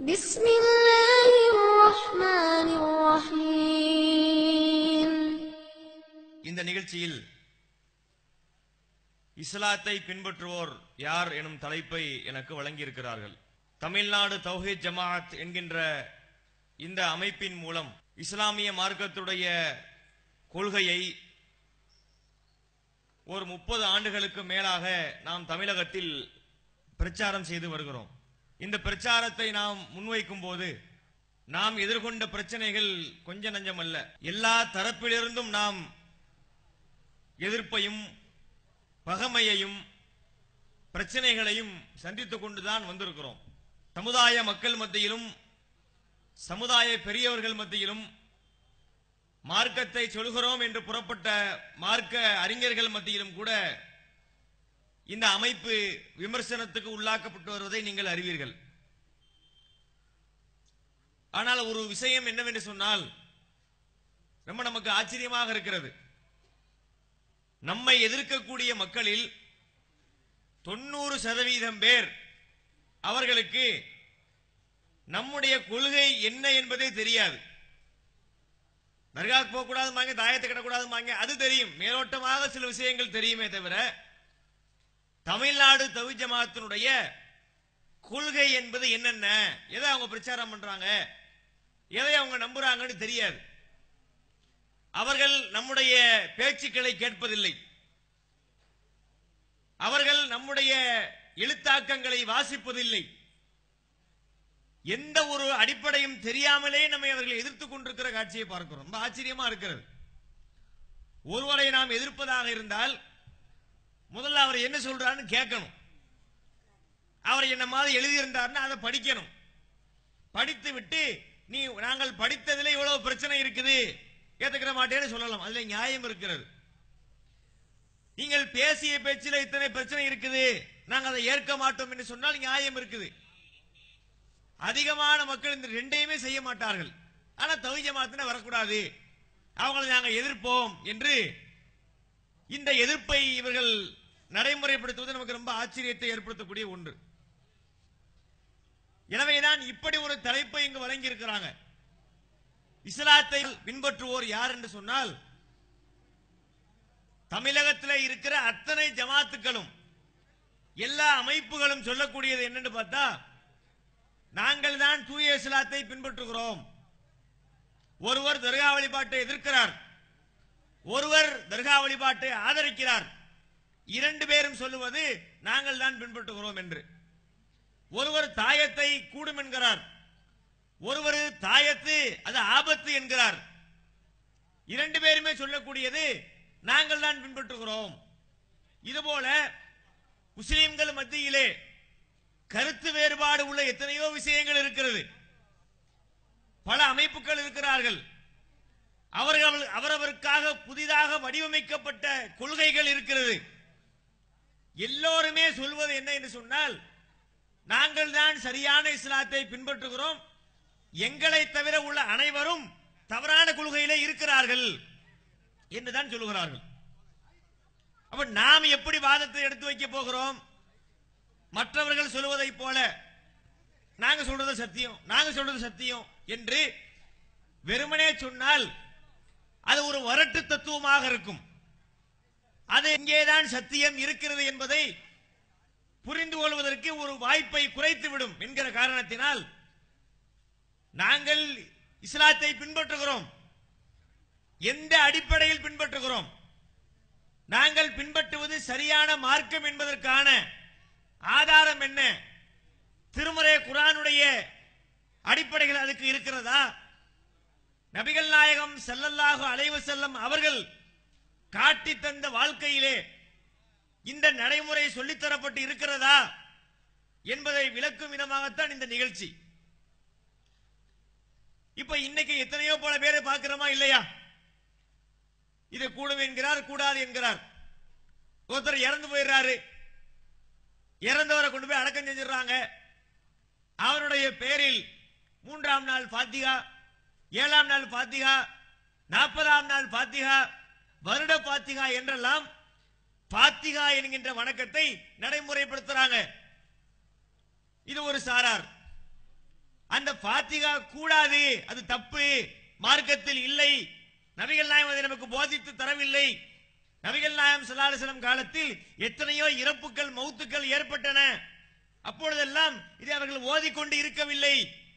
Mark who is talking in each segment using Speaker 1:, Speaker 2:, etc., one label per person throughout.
Speaker 1: بسم الله الرحمن الرحيم
Speaker 2: இந்த நிகழ்ச்சியில் இஸ்லாத்தை பின்பற்றுவோர் யார் எனும் தலைப்பை எனக்கு வழங்கியிருக்கிறார்கள் தமிழ்நாடு தௌஹீத் ஜமாஅத் என்கின்ற இந்த அமைப்பின் மூலம் இஸ்லாமிய மார்க்கத்துடைய கொள்கையை ஒரு முப்பது ஆண்டுகளுக்கு மேலாக நாம் தமிழகத்தில் பிரச்சாரம் செய்து வருகிறோம் இந்த பிரச்சாரத்தை நாம் முன்வைக்கும் போது நாம் எதிர்கொண்ட பிரச்சனைகள் கொஞ்ச நஞ்சமல்ல எல்லா தரப்பிலிருந்தும் நாம் எதிர்ப்பையும் பகமையையும் பிரச்சனைகளையும் சந்தித்துக் கொண்டுதான் வந்திருக்கிறோம் சமுதாய மக்கள் மத்தியிலும் சமுதாய பெரியவர்கள் மத்தியிலும் மார்க்கத்தை சொல்கிறோம் என்று புறப்பட்ட மார்க்க அறிஞர்கள் மத்தியிலும் கூட இந்த அமைப்பு விமர்சனத்துக்கு உள்ளாக்கப்பட்டு வருவதை நீங்கள் அறிவீர்கள் ஆனால் ஒரு விஷயம் என்னவென்று சொன்னால் ரொம்ப நமக்கு ஆச்சரியமாக இருக்கிறது நம்மை எதிர்க்கக்கூடிய மக்களில் தொண்ணூறு சதவீதம் பேர் அவர்களுக்கு நம்முடைய கொள்கை என்ன என்பதே தெரியாது தர்காவுக்கு போகக்கூடாதுமாங்க தாயத்தை கட்டக்கூடாதுமாங்க அது தெரியும் மேலோட்டமாக சில விஷயங்கள் தெரியுமே தவிர தமிழ்நாடு தவி ஜமாத்தினுடைய கொள்கை என்பது என்னென்ன எதை அவங்க பிரச்சாரம் பண்றாங்க எதை அவங்க நம்புறாங்கன்னு தெரியாது அவர்கள் நம்முடைய பேச்சுக்களை கேட்பதில்லை அவர்கள் நம்முடைய எழுத்தாக்கங்களை வாசிப்பதில்லை எந்த ஒரு அடிப்படையும் தெரியாமலே நம்மை அவர்கள் எதிர்த்துக் கொண்டிருக்கிற காட்சியை பார்க்கிறோம் ரொம்ப ஆச்சரியமா இருக்கிறது ஒருவரை நாம் எதிர்ப்பதாக இருந்தால் முதல்ல அவர் என்ன சொல்றாருன்னு கேட்கணும் அவர் என்ன மாதிரி எழுதியிருந்தாருன்னா அதை படிக்கணும் படித்து விட்டு நீ நாங்கள் படித்ததில் இவ்வளவு பிரச்சனை இருக்குது ஏத்துக்கிற மாட்டேன்னு சொல்லலாம் அதுல நியாயம் இருக்கிறது நீங்கள் பேசிய பேச்சில் இத்தனை பிரச்சனை இருக்குது நாங்க அதை ஏற்க மாட்டோம் என்று சொன்னால் நியாயம் இருக்குது அதிகமான மக்கள் இந்த ரெண்டையுமே செய்ய மாட்டார்கள் ஆனா தவி ஜமாத்தின வரக்கூடாது அவங்களை நாங்கள் எதிர்ப்போம் என்று இந்த எதிர்ப்பை இவர்கள் நடைமுறைப்படுத்துவது நமக்கு ரொம்ப ஆச்சரியத்தை ஏற்படுத்தக்கூடிய ஒன்று எனவேதான் இப்படி ஒரு தலைப்பை இங்கு வழங்கி இருக்கிறாங்க இஸ்லாத்தை பின்பற்றுவோர் யார் என்று சொன்னால் தமிழகத்தில் இருக்கிற அத்தனை ஜமாத்துக்களும் எல்லா அமைப்புகளும் சொல்லக்கூடியது என்னன்னு பார்த்தா நாங்கள் தான் தூய இஸ்லாத்தை பின்பற்றுகிறோம் ஒருவர் தர்கா வழிபாட்டை எதிர்க்கிறார் ஒருவர் தர்கா வழிபாட்டை ஆதரிக்கிறார் இரண்டு பேரும் சொல்லுவது நாங்கள் தான் பின்பற்றுகிறோம் என்று ஒருவர் தாயத்தை கூடும் என்கிறார் ஒருவர் தாயத்து அது ஆபத்து என்கிறார் இரண்டு பேருமே சொல்லக்கூடியது நாங்கள் தான் பின்பற்றுகிறோம் இதுபோல முஸ்லிம்கள் மத்தியிலே கருத்து வேறுபாடு உள்ள எத்தனையோ விஷயங்கள் இருக்கிறது பல அமைப்புகள் இருக்கிறார்கள் அவர்கள் அவரவருக்காக புதிதாக வடிவமைக்கப்பட்ட கொள்கைகள் இருக்கிறது எல்லோருமே சொல்வது என்ன என்று சொன்னால் நாங்கள் தான் சரியான இஸ்லாத்தை பின்பற்றுகிறோம் எங்களை தவிர உள்ள அனைவரும் தவறான கொள்கையிலே இருக்கிறார்கள் என்றுதான் சொல்லுகிறார்கள் அப்ப நாம் எப்படி வாதத்தை எடுத்து வைக்க போகிறோம் மற்றவர்கள் சொல்வதைப் போல நாங்க சொல்றது சத்தியம் நாங்க சொல்றது சத்தியம் என்று வெறுமனே சொன்னால் அது ஒரு வரட்டு தத்துவமாக இருக்கும் அது இங்கேதான் சத்தியம் இருக்கிறது என்பதை புரிந்து கொள்வதற்கு ஒரு வாய்ப்பை குறைத்துவிடும் என்கிற காரணத்தினால் நாங்கள் இஸ்லாத்தை பின்பற்றுகிறோம் எந்த அடிப்படையில் பின்பற்றுகிறோம் நாங்கள் பின்பற்றுவது சரியான மார்க்கம் என்பதற்கான ஆதாரம் என்ன திருமுறை குரானுடைய அடிப்படைகள் அதுக்கு இருக்கிறதா நபிகள் நாயகம் ஸல்லல்லாஹு அலைஹி செல்லம் அவர்கள் காட்டி தந்த வாழ்க்கையிலே இந்த நடைமுறை சொல்லித்தரப்பட்டு இருக்கிறதா என்பதை விளக்கும் விதமாகத்தான் இந்த நிகழ்ச்சி இப்ப இன்னைக்கு எத்தனையோ பல பேரை பார்க்கிறோமா இல்லையா இது கூடும் என்கிறார் கூடாது என்கிறார் ஒருத்தர் இறந்து போயிடுறாரு இறந்தவரை கொண்டு போய் அடக்கம் செஞ்சிடறாங்க அவருடைய பேரில் மூன்றாம் நாள் பாத்திகா ஏழாம் நாள் பாத்திகா நாற்பதாம் நாள் பாத்திகா வருட பாத்திகா என்றெல்லாம் பாத்திகா என்கின்ற வணக்கத்தை நடைமுறைப்படுத்துறாங்க இது ஒரு சாரார் அந்த ஃபாத்திகா கூடாது அது தப்பு மார்க்கத்தில் இல்லை நபிகள் நாயம் அதை நமக்கு போதித்து தரவில்லை நபிகள் நாயம் சல்லாஹம் காலத்தில் எத்தனையோ இறப்புகள் மௌத்துக்கள் ஏற்பட்டன அப்பொழுதெல்லாம் இதை அவர்கள் ஓதிக்கொண்டு இருக்கவில்லை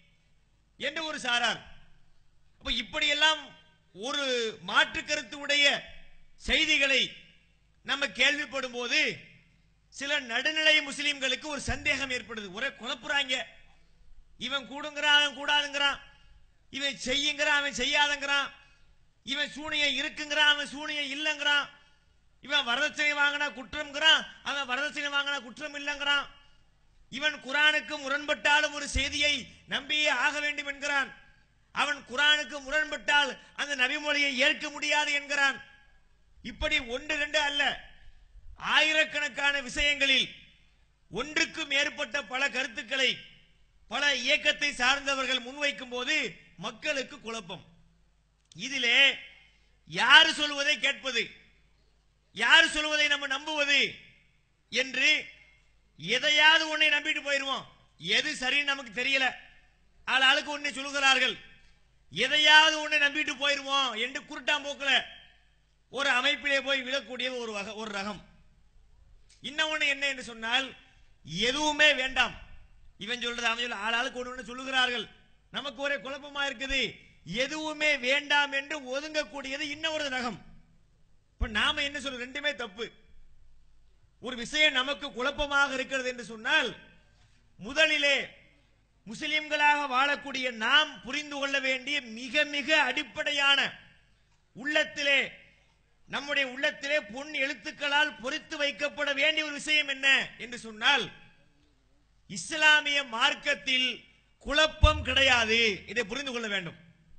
Speaker 2: என்று ஒரு சாரார் அப்ப இப்படியெல்லாம் ஒரு மாற்று கருத்து உடைய செய்திகளை நம்ம கேள்விப்படும் போது சில நடுநிலை முஸ்லிம்களுக்கு ஒரு சந்தேகம் ஏற்படுது ஒரே குழப்புறாங்க இவன் கூடுங்கிறான் அவன் கூடாதுங்கிறான் இவன் செய்யுங்கிறான் அவன் செய்யாதங்கிறான் இவன் சூனியம் இருக்குங்கிறான் அவன் சூனியம் இல்லைங்கிறான் இவன் வரதட்சணை வாங்கினா குற்றம்ங்கிறான் அவன் வரதட்சணை வாங்கினா குற்றம் இல்லைங்கிறான் இவன் குரானுக்கு முரண்பட்டாலும் ஒரு செய்தியை நம்பியே ஆக வேண்டும் என்கிறான் அவன் குரானுக்கு முரண்பட்டால் அந்த நபிமொழியை ஏற்க முடியாது என்கிறான் இப்படி ஒன்று ரெண்டு அல்ல ஆயிரக்கணக்கான விஷயங்களில் ஒன்றுக்கு மேற்பட்ட பல கருத்துக்களை பல இயக்கத்தை சார்ந்தவர்கள் முன்வைக்கும் போது மக்களுக்கு குழப்பம் இதிலே யார் சொல்வதை கேட்பது யார் சொல்வதை நம்ம நம்புவது என்று எதையாவது ஒன்றை நம்பிட்டு போயிருவோம் எது சரின்னு நமக்கு தெரியல ஆள் ஆளுக்கு ஒன்றை சொல்லுகிறார்கள் எதையாவது ஒன்றை நம்பிட்டு போயிருவோம் என்று குருட்டாம்போக்கில் ஒரு அமைப்பிலே போய் விழக்கூடிய ஒரு வகை ஒரு ரகம் இன்னொன்னு என்ன என்று சொன்னால் எதுவுமே வேண்டாம் இவன் சொல்றது அவன் சொல்ல ஆள் ஆளுக்கு ஒன்று ஒன்று சொல்லுகிறார்கள் நமக்கு ஒரே குழப்பமா இருக்குது எதுவுமே வேண்டாம் என்று ஒதுங்கக்கூடியது இன்னொரு ரகம் இப்ப நாம என்ன சொல்றோம் ரெண்டுமே தப்பு ஒரு விஷயம் நமக்கு குழப்பமாக இருக்கிறது என்று சொன்னால் முதலிலே முஸ்லிம்களாக வாழக்கூடிய நாம் புரிந்து கொள்ள வேண்டிய மிக மிக அடிப்படையான உள்ளத்திலே நம்முடைய உள்ளத்திலே பொன் எழுத்துக்களால் பொறித்து வைக்கப்பட வேண்டிய ஒரு விஷயம் என்ன என்று சொன்னால் இஸ்லாமிய மார்க்கத்தில் குழப்பம் கிடையாது இதை புரிந்து கொள்ள வேண்டும்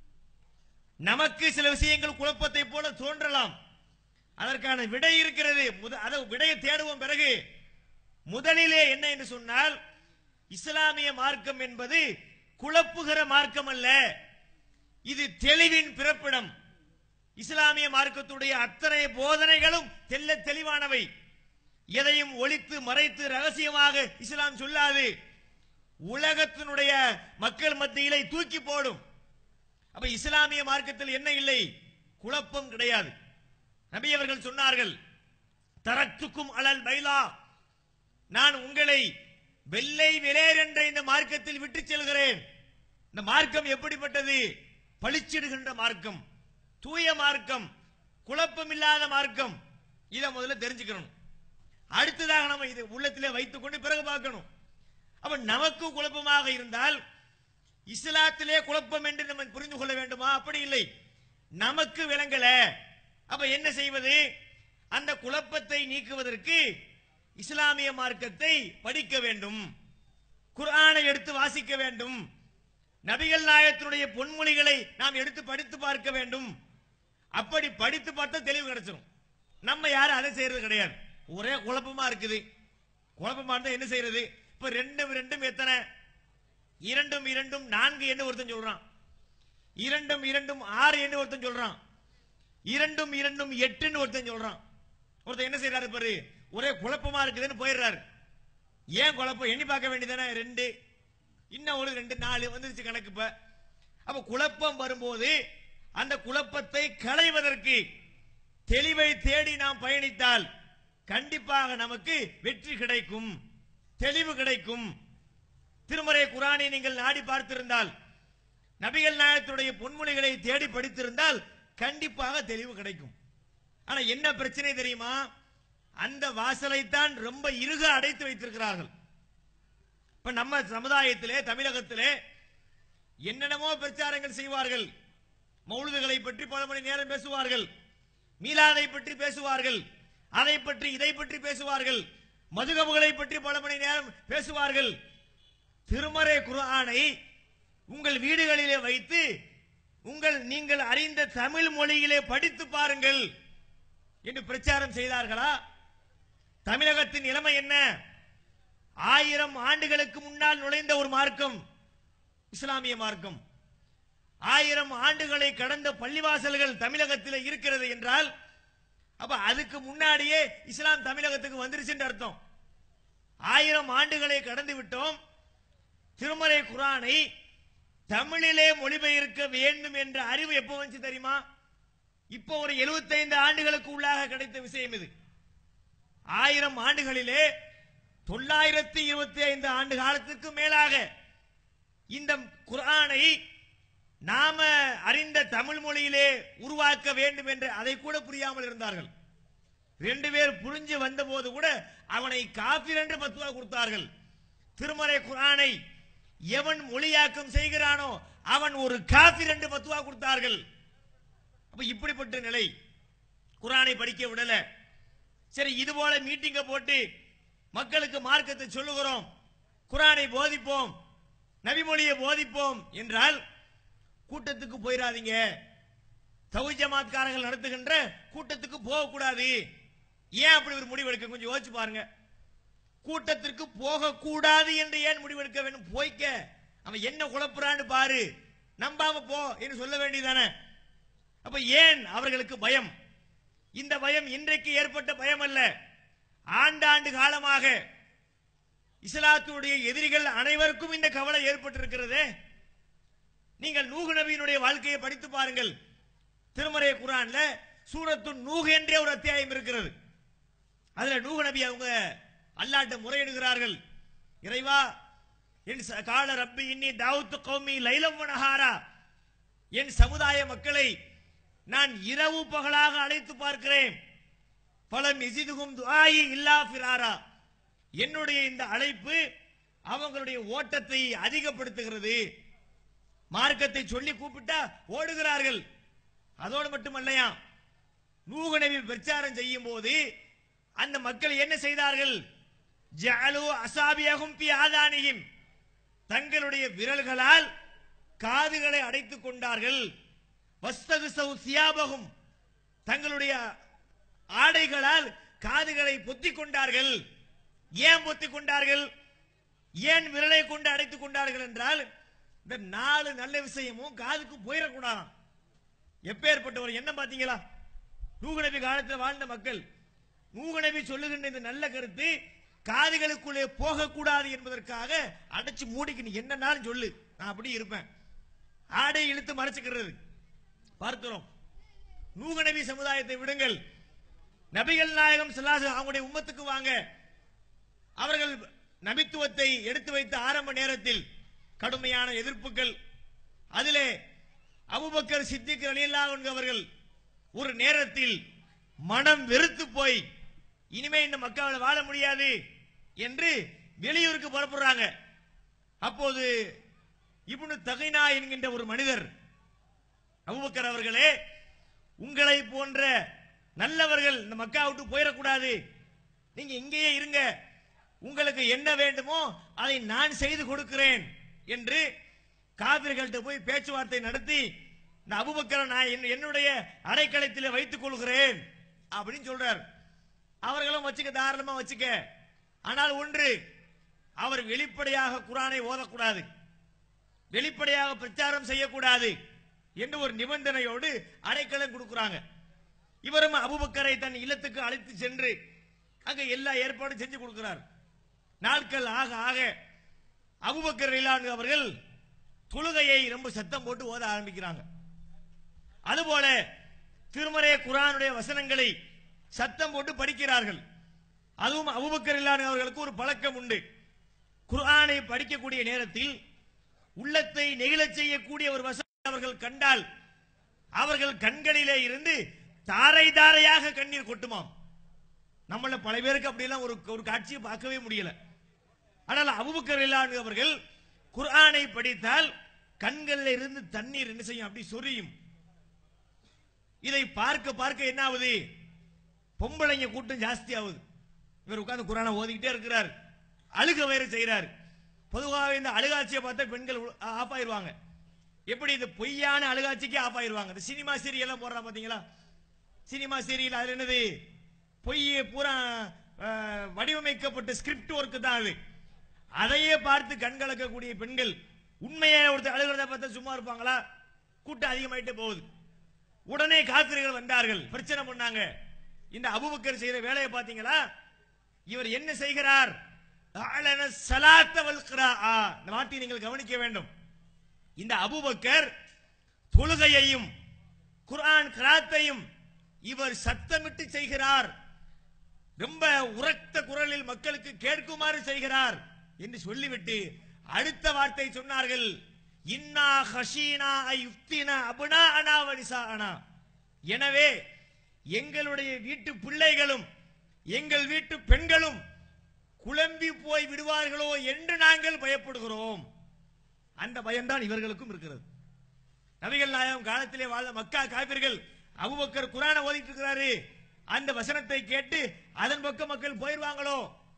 Speaker 2: நமக்கு சில விஷயங்கள் குழப்பத்தை போல தோன்றலாம் அதற்கான விடை இருக்கிறது முத- அதை விடையை தேடுவோம் பிறகு முதலிலே என்ன என்று சொன்னால் இஸ்லாமிய மார்க்கம் என்பது குழப்புகிற மார்க்கம் அல்ல இது தெளிவின் பிறப்பிடம் இஸ்லாமிய மார்க்கத்துடைய அத்தனை போதனைகளும் தெல்ல தெளிவானவை எதையும் ஒளித்து மறைத்து ரகசியமாக இஸ்லாம் சொல்லாது உலகத்தினுடைய மக்கள் மத்தியிலே தூக்கி போடும் அப்ப இஸ்லாமிய மார்க்கத்தில் என்ன இல்லை குழப்பம் கிடையாது நபி அவர்கள் சொன்னார்கள் தரத்துக்கும் அலல் பைலா நான் உங்களை வெள்ளை விலேர் என்ற இந்த மார்க்கத்தில் விட்டு செல்கிறேன் இந்த மார்க்கம் எப்படிப்பட்டது பளிச்சிடுகின்ற மார்க்கம் தூய மார்க்கம் குழப்பம் இல்லாத மார்க்கம் இதை முதல்ல தெரிஞ்சுக்கணும் அடுத்ததாக நம்ம இதை உள்ளத்திலே வைத்துக் கொண்டு பிறகு பார்க்கணும் அப்ப நமக்கு குழப்பமாக இருந்தால் இஸ்லாத்திலே குழப்பம் என்று நம்ம புரிந்து கொள்ள வேண்டுமா அப்படி இல்லை நமக்கு விளங்கல அப்ப என்ன செய்வது அந்த குழப்பத்தை நீக்குவதற்கு இஸ்லாமிய மார்க்கத்தை படிக்க வேண்டும் குர்ஆனை எடுத்து வாசிக்க வேண்டும் நபிகள் நாயகத்தினுடைய பொன்மொழிகளை நாம் எடுத்து படித்து பார்க்க வேண்டும் அப்படி படித்து பார்த்தா தெளிவு கிடைச்சிடும் நம்ம யாரும் அதை செய்யறது கிடையாது ஒரே குழப்பமா இருக்குது குழப்பமா இருந்தா என்ன செய்யறது இப்ப ரெண்டும் ரெண்டும் எத்தனை இரண்டும் இரண்டும் நான்கு என்று ஒருத்தன் சொல்றான் இரண்டும் இரண்டும் ஆறு என்று ஒருத்தன் சொல்றான் இரண்டும் இரண்டும் எட்டுன்னு ஒருத்தன் சொல்றான் ஒருத்தன் என்ன செய்யறாரு பாரு ஒரே குழப்பமா இருக்குதுன்னு போயிடுறாரு ஏன் குழப்பம் எண்ணி பார்க்க வேண்டியதானே ரெண்டு இன்னும் ஒரு ரெண்டு நாலு வந்துருச்சு கணக்கு இப்ப அப்ப குழப்பம் வரும்போது அந்த குழப்பத்தை களைவதற்கு தெளிவை தேடி நாம் பயணித்தால் கண்டிப்பாக நமக்கு வெற்றி கிடைக்கும் தெளிவு கிடைக்கும் திருமறை குரானை நீங்கள் நாடி பார்த்திருந்தால் நபிகள் நாயகத்துடைய பொன்மொழிகளை தேடி படித்திருந்தால் கண்டிப்பாக தெளிவு கிடைக்கும் ஆனா என்ன பிரச்சனை தெரியுமா அந்த வாசலைத்தான் ரொம்ப இறுக அடைத்து வைத்திருக்கிறார்கள் இப்ப நம்ம சமுதாயத்திலே தமிழகத்திலே என்னென்னமோ பிரச்சாரங்கள் செய்வார்கள் மௌலுதுகளை பற்றி பல மணி நேரம் பேசுவார்கள் மீலாதை பற்றி பேசுவார்கள் அதை பற்றி இதை பற்றி பேசுவார்கள் மதுகபுகளை பற்றி பல மணி நேரம் பேசுவார்கள் திருமறை குர்ஆனை உங்கள் வீடுகளிலே வைத்து உங்கள் நீங்கள் அறிந்த தமிழ் மொழியிலே படித்து பாருங்கள் என்று பிரச்சாரம் செய்தார்களா தமிழகத்தின் நிலைமை என்ன ஆயிரம் ஆண்டுகளுக்கு முன்னால் நுழைந்த ஒரு மார்க்கம் இஸ்லாமிய மார்க்கம் ஆயிரம் ஆண்டுகளை கடந்த பள்ளிவாசல்கள் தமிழகத்தில் இருக்கிறது என்றால் அப்ப அதுக்கு முன்னாடியே இஸ்லாம் தமிழகத்துக்கு வந்துருச்சுன்னு அர்த்தம் ஆயிரம் ஆண்டுகளை கடந்து விட்டோம் திருமறை குரானை தமிழிலே மொழிபெயர்க்க வேண்டும் என்ற அறிவு எப்போ வந்துச்சு தெரியுமா இப்போ ஒரு 75 ஆண்டுகளுக்கு உள்ளாக கிடைத்த விஷயம் இது ஆயிரம் ஆண்டுகளிலே தொள்ளாயிரத்தி இருபத்தி ஐந்து ஆண்டு காலத்துக்கு மேலாக இந்த குர்ஆனை நாம அறிந்த தமிழ் மொழியிலே உருவாக்க வேண்டும் என்று அதை கூட புரியாமல் இருந்தார்கள் ரெண்டு பேர் புரிஞ்சு வந்தபோது கூட அவனை காபிர் என்று பத்துவா கொடுத்தார்கள் திருமறை குர்ஆனை எவன் மொழியாக்கம் செய்கிறானோ அவன் ஒரு காபிர் என்று பத்துவா கொடுத்தார்கள் அப்ப இப்படிப்பட்ட நிலை குர்ஆனை படிக்க விடல சரி இது போல மீட்டிங்க போட்டு மக்களுக்கு மார்க்கத்தை சொல்லுகிறோம் குர்ஆனை போதிப்போம் நபிமொழியை போதிப்போம் என்றால் கூட்டத்துக்கு போயிடாதீங்க தவி ஜமாத்காரர்கள் நடத்துகின்ற கூட்டத்துக்கு போகக்கூடாது ஏன் அப்படி ஒரு முடிவு எடுக்க கொஞ்சம் யோசிச்சு பாருங்க கூட்டத்திற்கு போகக்கூடாது என்று ஏன் முடிவெடுக்க வேண்டும் போய்க்க அவன் என்ன குழப்புறான்னு பாரு நம்பாம போ என்று சொல்ல வேண்டியதானே அப்ப ஏன் அவர்களுக்கு பயம் இந்த பயம் இன்றைக்கு ஏற்பட்ட பயம் அல்ல ஆண்டாண்டு காலமாக இஸ்லாத்துடைய எதிரிகள் அனைவருக்கும் இந்த கவலை ஏற்பட்டிருக்கிறதே நீங்கள் நூகு நபியினுடைய வாழ்க்கையை படித்து பாருங்கள் திருமறை குரான்ல சூரத்து நூகு என்றே ஒரு அத்தியாயம் இருக்கிறது அதுல நூகு நபி அவங்க அல்லாட்ட முறையிடுகிறார்கள் இறைவா என் ச- கால ரப்பி இன்னி தாவத்து கௌமி லைலம் வனஹாரா என் சமுதாய மக்களை நான் இரவு பகலாக அழைத்து பார்க்கிறேன் பலம் இசிதுகும் துஆயி இல்லா ஃபிராரா என்னுடைய இந்த அழைப்பு அவங்களுடைய ஓட்டத்தை அதிகப்படுத்துகிறது மார்க்கத்தை சொல்லி கூப்பிட்டா ஓடுகிறார்கள் அதோடு மட்டுமல்லையா நூக நபி பிரச்சாரம் செய்யும் போது அந்த மக்கள் என்ன செய்தார்கள் ஜஅலு அசாபியகும் பி ஆதானியும் தங்களுடைய விரல்களால் காதுகளை அடைத்துக் கொண்டார்கள் வஸ்தகுசௌ சியாபகும் தங்களுடைய ஆடைகளால் காதுகளை பொத்திக் கொண்டார்கள் ஏன் பொத்திக் கொண்டார்கள் ஏன் விரலை கொண்டு அடைத்துக் கொண்டார்கள் என்றால் இந்த நாலு நல்ல விஷயமும் காதுக்கு போயிடக்கூடாதாம் எப்பேற்பட்டவர் என்ன பாத்தீங்களா நூகு நபி காலத்தில் வாழ்ந்த மக்கள் நூகு நபி சொல்லுகின்ற இந்த நல்ல கருத்து காதுகளுக்குள்ளே போகக்கூடாது என்பதற்காக அடைச்சு மூடிக்கு நீ என்னன்னாலும் சொல்லு நான் அப்படி இருப்பேன் ஆடை இழுத்து மறைச்சுக்கிறது பார்க்கிறோம் நூக நபி சமுதாயத்தை விடுங்கள் நபிகள் நாயகம் ஸல்லல்லாஹு அவங்களுடைய உம்மத்துக்கு வாங்க அவர்கள் நபித்துவத்தை எடுத்து வைத்த ஆரம்ப நேரத்தில் கடுமையான எதிர்ப்புகள் அதிலே அபூபக்கர் சித்திக் ரலியல்லாஹு அவர்கள் ஒரு நேரத்தில் மனம் வெறுத்து போய் இனிமே இந்த மக்கள் வாழ முடியாது என்று வெளியூருக்கு புறப்படுறாங்க அப்போது இப்னு தகைனா என்கின்ற ஒரு மனிதர் அபூபக்கர் அவர்களே உங்களை போன்ற நல்லவர்கள் இந்த மக்கா விட்டு போயிடக்கூடாது நீங்க இங்கேயே இருங்க உங்களுக்கு என்ன வேண்டுமோ அதை நான் செய்து கொடுக்கிறேன் என்று காவிர்கள்ட்ட போய் பேச்சுவார்த்தை நடத்தி இந்த அபுபக்கரை நான் என்- என்னுடைய அடைக்கலத்தில் வைத்துக் கொள்கிறேன் அப்படின்னு சொல்றார் அவர்களும் வச்சுக்க தாராளமா வச்சுக்க ஆனால் ஒன்று அவர் வெளிப்படையாக குரானை ஓதக்கூடாது வெளிப்படையாக பிரச்சாரம் செய்யக்கூடாது என்று ஒரு நிபந்தனையோடு அடைக்கலம் கொடுக்கிறாங்க இவரும் அபுபக்கரை தன் இல்லத்துக்கு அழைத்து சென்று அங்க எல்லா ஏற்பாடும் செஞ்சு கொடுக்கிறார் நாட்கள் ஆக ஆக அபுபக்கர் இலான் அவர்கள் தொழுகையை ரொம்ப சத்தம் போட்டு ஓத ஆரம்பிக்கிறாங்க அதுபோல திருமறை குரானுடைய வசனங்களை சத்தம் போட்டு படிக்கிறார்கள் அதுவும் அபுபக்கர் இலான் அவர்களுக்கு ஒரு பழக்கம் உண்டு குர்ஆனை படிக்கக்கூடிய நேரத்தில் உள்ளத்தை நெகிழச் செய்யக்கூடிய ஒரு வசனம் அவர்கள் கண்டால் அவர்கள் கண்களிலே இருந்து தாரை தாரையாக கண்ணீர் கொட்டுமாம் நம்மள பல பேருக்கு அப்படியெல்லாம் ஒரு ஒரு காட்சியை பார்க்கவே முடியல ஆனால் அபுபக்கர் இல்லான் அவர்கள் குர்ஆனை படித்தால் கண்களில் இருந்து தண்ணீர் என்ன செய்யும் அப்படி சொரியும் இதை பார்க்க பார்க்க என்ன ஆகுது பொம்பளைங்க கூட்டம் ஜாஸ்தி ஆகுது இவர் உட்கார்ந்து குரானை ஓதிக்கிட்டே இருக்கிறார் அழுக வேற செய்கிறார் பொதுவாக இந்த அழுகாட்சியை பார்த்தா பெண்கள் ஆஃப் ஆயிருவாங்க எப்படி இது பொய்யான அழுகாட்சிக்கு ஆஃப் ஆயிருவாங்க இந்த சினிமா சீரியல்லாம் போடுறா பாத்தீங்களா சினிமா சீரியல் அதுல என்னது பொய் பூரா அஹ், வடிவமைக்கப்பட்ட ஸ்கிரிப்ட் ஒர்க் தான் அது அதையே பார்த்து கண் கலக்கக்கூடிய பெண்கள் உண்மையை ஒருத்தர் அழுகிறத பார்த்தா சும்மா இருப்பாங்களா கூட்டம் அதிகமாயிட்டே போகுது உடனே காத்திரிகள் வந்தார்கள் பிரச்சனை பண்ணாங்க இந்த அபுபக்கர் செய்யற வேலையை பாத்தீங்களா இவர் என்ன செய்கிறார் அலன ஸலாத்த வல் கிராஆ. இந்த வார்த்தையை நீங்கள் கவனிக்க வேண்டும் இந்த அபூபக்கர் தொழுகையையும் குர்ஆன் கிராத்தையும் இவர் சத்தமிட்டு செய்கிறார் ரொம்ப உரத்த குரலில் மக்களுக்கு கேட்குமாறு செய்கிறார் என்று சொல்லிவிட்டு அடுத்த வார்த்தை சொன்னார்கள் இன்னா ஹஷீனா யுக்தினா அபுனா அனா வனிசா அனா எனவே எங்களுடைய வீட்டு பிள்ளைகளும் எங்கள் வீட்டு பெண்களும் குழம்பி போய் விடுவார்களோ என்று நாங்கள் பயப்படுகிறோம் அந்த பயம்தான் இவர்களுக்கும் இருக்கிறது நபிகள் நாயகம் காலத்திலே வாழ்ந்த மக்கா காபிர்கள் அபுபக்கர் குரானை ஓதிட்டு இருக்கிறாரு அந்த வசனத்தை கேட்டு அதன் பக்கம் மக்கள் போயிருவாங்களோ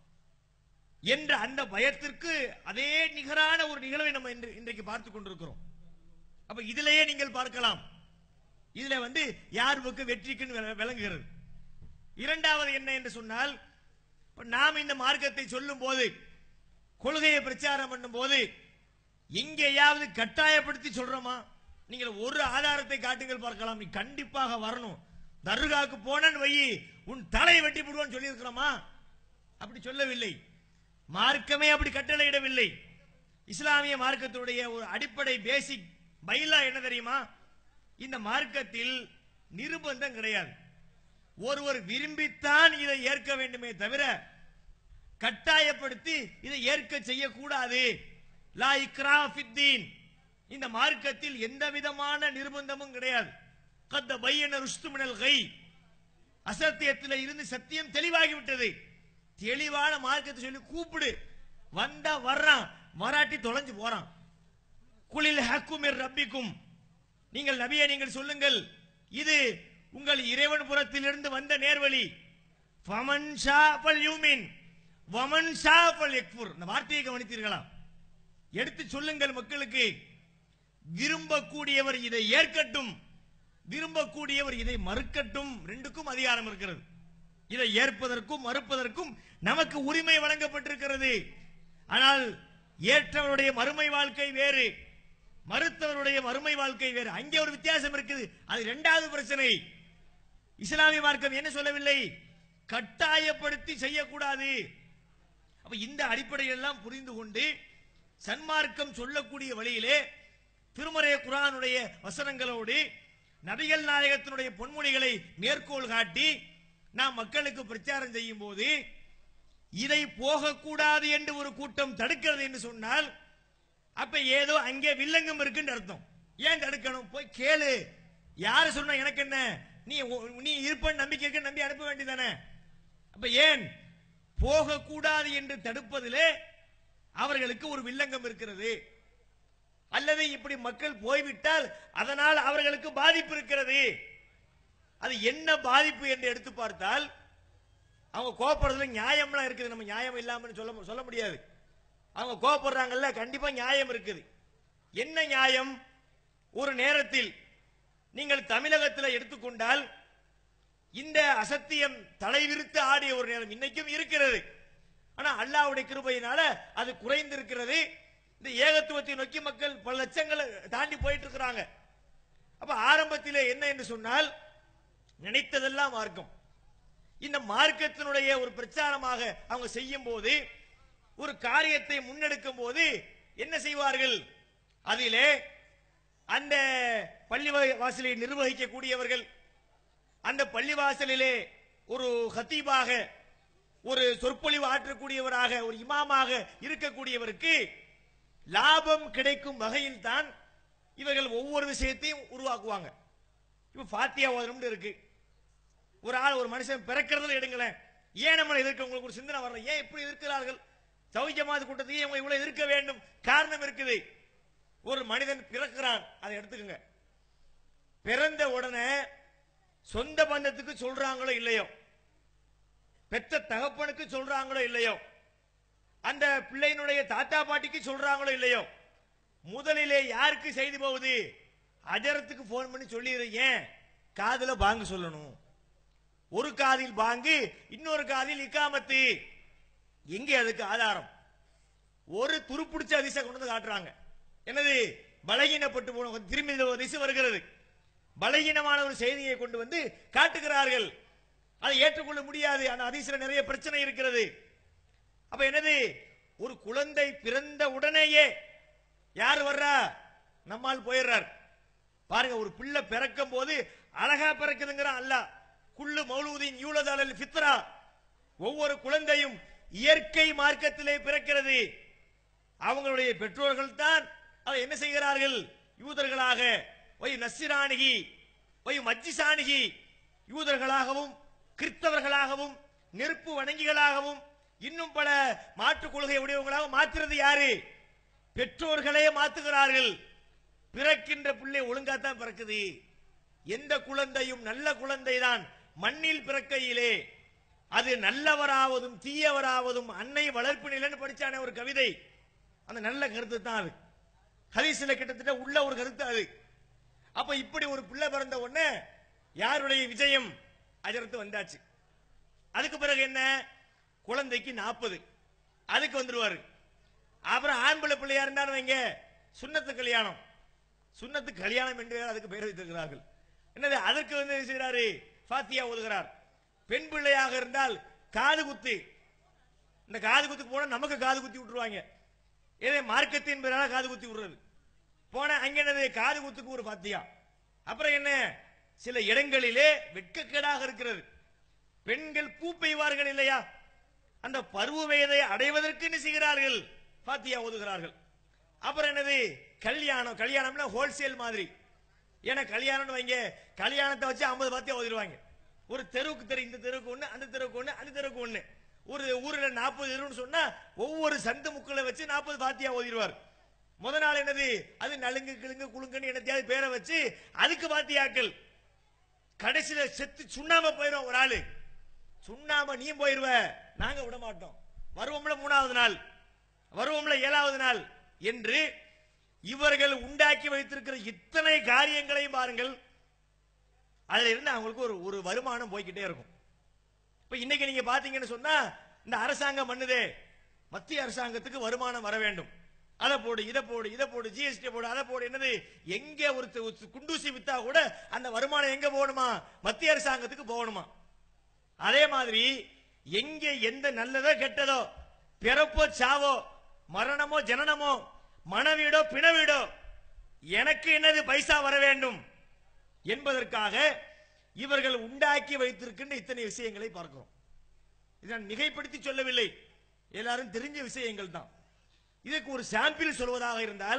Speaker 2: என்ற அந்த பயத்திற்கு அதே நிகரான ஒரு நிகழ்வை நம்ம இன்று இன்றைக்கு பார்த்து கொண்டிருக்கிறோம் அப்ப இதிலேயே நீங்கள் பார்க்கலாம் இதுல வந்து யார் பக்கம் வெற்றிக்குன்னு விள- விளங்குகிறது இரண்டாவது என்ன என்று சொன்னால் இப்ப நாம் இந்த மார்க்கத்தை சொல்லும் போது கொள்கையை பிரச்சாரம் பண்ணும் போது எங்கேயாவது கட்டாயப்படுத்தி சொல்றோமா நீங்கள் ஒரு ஆதாரத்தை காட்டுங்கள் பார்க்கலாம் நீ கண்டிப்பாக வரணும் தர்காவுக்கு போனன்னு வை உன் தலையை வெட்டி விடுவான்னு சொல்லி இருக்கிறோமா அப்படி சொல்லவில்லை மார்க்கமே அப்படி கட்டளையிடவில்லை இஸ்லாமிய மார்க்கத்துடைய ஒரு அடிப்படை பேசிக் பைலா என்ன தெரியுமா இந்த மார்க்கத்தில் நிர்பந்தம் கிடையாது ஒருவர் விரும்பித்தான் இதை ஏற்க வேண்டுமே தவிர கட்டாயப்படுத்தி இதை ஏற்க செய்யக்கூடாது லா இக்ரா ஃபித்தீன் இந்த மார்க்கத்தில் எந்த விதமான நிர்பந்தமும் கிடையாது கத்த பையன ருஷ்துமினல் கை அசத்தியத்தில் இருந்து சத்தியம் தெளிவாகி விட்டது தெளிவான மார்க்கத்தை சொல்லி கூப்பிடு வந்தா வர்றான் மராட்டி தொலைஞ்சு போறான் குளில் ஹக்குமிர் ரப்பிக்கும் நீங்கள் நபியை நீங்கள் சொல்லுங்கள் இது உங்கள் இறைவன் புறத்திலிருந்து வந்த நேர்வழி ஃபமன் ஷா பல் யூமின் வமன் ஷா பல் யக்ஃபுர் இந்த வார்த்தையை கவனித்தீர்களா எடுத்து சொல்லுங்கள் மக்களுக்கு விரும்பக்கூடியவர் இதை ஏற்கட்டும் விரும்பக்கூடியவர் இதை மறுக்கட்டும் ரெண்டுக்கும் அதிகாரம் இருக்கிறது இதை ஏற்பதற்கும் மறுப்பதற்கும் நமக்கு உரிமை வழங்கப்பட்டிருக்கிறது ஆனால் ஏற்றவருடைய மறுமை வாழ்க்கை வேறு மறுத்தவருடைய மறுமை வாழ்க்கை வேறு அங்கே ஒரு வித்தியாசம் இருக்குது அது இரண்டாவது பிரச்சனை இஸ்லாமிய மார்க்கம் என்ன சொல்லவில்லை கட்டாயப்படுத்தி செய்யக்கூடாது அப்ப இந்த அடிப்படையில் எல்லாம் புரிந்து கொண்டு சன்மார்க்கம் சொல்லக்கூடிய வழியிலே திருமறை குரானுடைய வசனங்களோடு நபிகள் நாயகத்தினுடைய பொன்மொழிகளை மேற்கோள் காட்டி நாம் மக்களுக்கு பிரச்சாரம் செய்யும் போது இதை போகக்கூடாது என்று ஒரு கூட்டம் தடுக்கிறது என்று சொன்னால் அப்ப ஏதோ அங்கே வில்லங்கம் இருக்குன்னு அர்த்தம் ஏன் தடுக்கணும் போய் கேளு யாரு சொன்னா எனக்கு என்ன நீ நீ இருப்பன்னு நம்பிக்கை இருக்க நம்பி அனுப்ப வேண்டியதானே அப்ப ஏன் போகக்கூடாது என்று தடுப்பதிலே அவர்களுக்கு ஒரு வில்லங்கம் இருக்கிறது அல்லது இப்படி மக்கள் போய்விட்டால் அதனால் அவர்களுக்கு பாதிப்பு இருக்கிறது அது என்ன பாதிப்பு என்று எடுத்து பார்த்தால் அவங்க கோபப்படுறதுல நியாயம்லாம் இருக்குது நம்ம நியாயம் இல்லாமன்னு சொல்ல சொல்ல முடியாது அவங்க கோபப்படுறாங்கல்ல கண்டிப்பா நியாயம் இருக்குது என்ன நியாயம் ஒரு நேரத்தில் நீங்கள் தமிழகத்தில் எடுத்துக்கொண்டால் இந்த அசத்தியம் தலைவிரித்து ஆடிய ஒரு நேரம் இன்னைக்கும் இருக்கிறது ஆனா அல்லாவுடைய கிருபையினால அது குறைந்திருக்கிறது இந்த ஏகத்துவத்தை நோக்கி மக்கள் பல லட்சங்களை தாண்டி போயிட்டு இருக்கிறாங்க அப்ப ஆரம்பத்திலே என்ன என்று சொன்னால் நினைத்ததெல்லாம் மார்க்கம் இந்த மார்க்கத்தினுடைய ஒரு பிரச்சாரமாக அவங்க செய்யும் போது ஒரு காரியத்தை முன்னெடுக்கும் போது என்ன செய்வார்கள் அதிலே அந்த பள்ளி வா- வாசலை நிர்வகிக்கக்கூடியவர்கள் அந்த பள்ளிவாசலிலே ஒரு ஹத்தீபாக ஒரு சொற்பொழிவு ஆற்றக்கூடியவராக ஒரு இமாமாக இருக்கக்கூடியவருக்கு லாபம் கிடைக்கும் வகையில் தான் இவர்கள் ஒவ்வொரு விஷயத்தையும் உருவாக்குவாங்க இப்ப பாத்தியா ஓதணும்னு இருக்கு ஒரு ஆள் ஒரு மனுஷன் பிறக்கிறதுல எடுங்களேன் ஏன் நம்ம எதிர்க்க உங்களுக்கு ஒரு சிந்தனை வரல ஏன் இப்படி இருக்கிறார்கள் சௌஜமாத கூட்டத்தையே இவங்க இவ்வளவு எதிர்க்க வேண்டும் காரணம் இருக்குது ஒரு மனிதன் பிறக்கிறான் அதை எடுத்துக்கோங்க பிறந்த உடனே சொந்த பந்தத்துக்கு சொல்றாங்களோ இல்லையோ பெத்த தகப்பனுக்கு சொல்றாங்களோ இல்லையோ அந்த பிள்ளையினுடைய தாத்தா பாட்டிக்கு சொல்றாங்களோ இல்லையோ முதலிலே யாருக்கு செய்தி போகுது அஜரத்துக்கு போன் பண்ணி சொல்லிடுற ஏன் காதுல பாங்கு சொல்லணும் ஒரு காதில் பாங்கு இன்னொரு காதில் இக்காமத்து எங்கே அதுக்கு ஆதாரம் ஒரு துருப்பிடிச்ச அதிசயம் கொண்டு வந்து காட்டுறாங்க என்னது பலகீனப்பட்டு போன திரும்பி இந்த ஒரு திசை வருகிறது பலகீனமான ஒரு செய்தியை கொண்டு வந்து காட்டுகிறார்கள் அதை ஏற்றுக்கொள்ள முடியாது அந்த அதிசல நிறைய பிரச்சனை இருக்கிறது அப்ப என்னது ஒரு குழந்தை பிறந்த உடனேயே யார் வர்றா நம்மால் போயிடுறார் பாருங்க ஒரு பிள்ளை பிறக்கும் போது அழகா பிறக்குதுங்கிற அல்லாஹ் குள்ளு மௌலூதின் யூலதாலல் ஃபித்ரா ஒவ்வொரு குழந்தையும் இயற்கை மார்க்கத்திலே பிறக்கிறது அவங்களுடைய பெற்றோர்கள் தான் அதை என்ன செய்கிறார்கள் யூதர்களாக ஒய் நசிராணிகி ஒய் மஜ்ஜிசானிகி யூதர்களாகவும் கிறிஸ்தவர்களாகவும் நெருப்பு வணங்கிகளாகவும் இன்னும் பல மாற்றுக் கொள்கை உடையவங்களாக மாற்றுறது யாரு பெற்றோர்களே மாத்துகிறார்கள் பிறக்கின்ற பிள்ளை ஒழுங்காத்தான் பிறக்குது எந்த குழந்தையும் நல்ல குழந்தைதான் மண்ணில் பிறக்கையிலே அது நல்லவராவதும் தீயவராவதும் அன்னை வளர்ப்பு நிலைன்னு படிச்சானே ஒரு கவிதை அந்த நல்ல கருத்து தான் அது ஹரிசில கிட்டத்தட்ட உள்ள ஒரு கருத்து அது அப்ப இப்படி ஒரு பிள்ளை பிறந்த உடனே யாருடைய விஜயம் அஜரத்து வந்தாச்சு அதுக்கு பிறகு என்ன குழந்தைக்கு நாற்பது அதுக்கு வந்துருவாரு அப்புறம் ஆண்பிள்ளை பிள்ளையா இருந்தாலும் வைங்க சுண்ணத்து கல்யாணம் சுண்ணத்து கல்யாணம் என்று அதுக்கு பெயர் வைத்திருக்கிறார்கள் என்னது அதற்கு வந்து என்ன செய்கிறாரு ஃபாத்தியா ஓதுகிறார் பெண் பிள்ளையாக இருந்தால் காது குத்து இந்த காது குத்துக்கு போனா நமக்கு காது குத்தி விட்டுருவாங்க இதே மார்க்கத்தின் பேரால காது குத்தி விடுறது போன அங்க என்னது காது குத்துக்கு ஒரு பாத்தியா அப்புறம் என்ன சில இடங்களிலே வெட்கக்கேடாக இருக்கிறது பெண்கள் பூ பெய்வார்கள் இல்லையா அந்த பருவ வயதை அடைவதற்கு என்ன செய்கிறார்கள் பாத்தியா ஓதுகிறார்கள் அப்புறம் என்னது கல்யாணம் கல்யாணம்னா ஹோல்சேல் மாதிரி ஏன்னா கல்யாணம்னு வைங்க கல்யாணத்தை வச்சு ஐம்பது பாத்தியா ஓதிடுவாங்க ஒரு தெருவுக்கு தெரு இந்த தெருவுக்கு ஒண்ணு அந்த தெருவுக்கு ஒண்ணு அந்த தெருவுக்கு ஒண்ணு ஒரு ஊர்ல நாற்பது தெருன்னு சொன்னா ஒவ்வொரு சந்து முக்களை வச்சு நாற்பது பாத்தியா ஓதிடுவார் முத நாள் என்னது அது நலுங்கு கிழுங்கு குலுங்குன்னு என்னத்தையாவது பேரை வச்சு அதுக்கு பாத்தியாக்கள் கடைசியில செத்து சுண்ணாம போயிடும் ஒரு ஆளு சுண்ணாம நீ போயிருவ நாங்க விட மாட்டோம் வருவோம்ல மூணாவது நாள் வருவோம்ல ஏழாவது நாள் என்று இவர்கள் உண்டாக்கி வைத்திருக்கிற இத்தனை காரியங்களையும் பாருங்கள் அதுல இருந்து அவங்களுக்கு ஒரு ஒரு வருமானம் போய்க்கிட்டே இருக்கும் இப்ப இன்னைக்கு நீங்க பாத்தீங்கன்னு சொன்னா இந்த அரசாங்கம் பண்ணுதே மத்திய அரசாங்கத்துக்கு வருமானம் வர வேண்டும் அதை போடு இதை போடு இதை போடு ஜிஎஸ்டி போடு அதை போடு என்னது எங்க ஒரு து- ஒரு குண்டூசி வித்தா கூட அந்த வருமானம் எங்க போகணுமா மத்திய அரசாங்கத்துக்கு போகணுமா அதே மாதிரி எங்க எந்த நல்லதோ கெட்டதோ பிறப்போ சாவோ மரணமோ ஜனனமோ மனவீடோ பிணவீடோ எனக்கு என்னது பைசா வர வேண்டும் என்பதற்காக இவர்கள் உண்டாக்கி வைத்திருக்கின்ற இத்தனை விஷயங்களை பார்க்கிறோம் இதை நான் மிகைப்படுத்தி சொல்லவில்லை எல்லாரும் தெரிஞ்ச விஷயங்கள் தான் இதுக்கு ஒரு சாம்பிள் சொல்வதாக இருந்தால்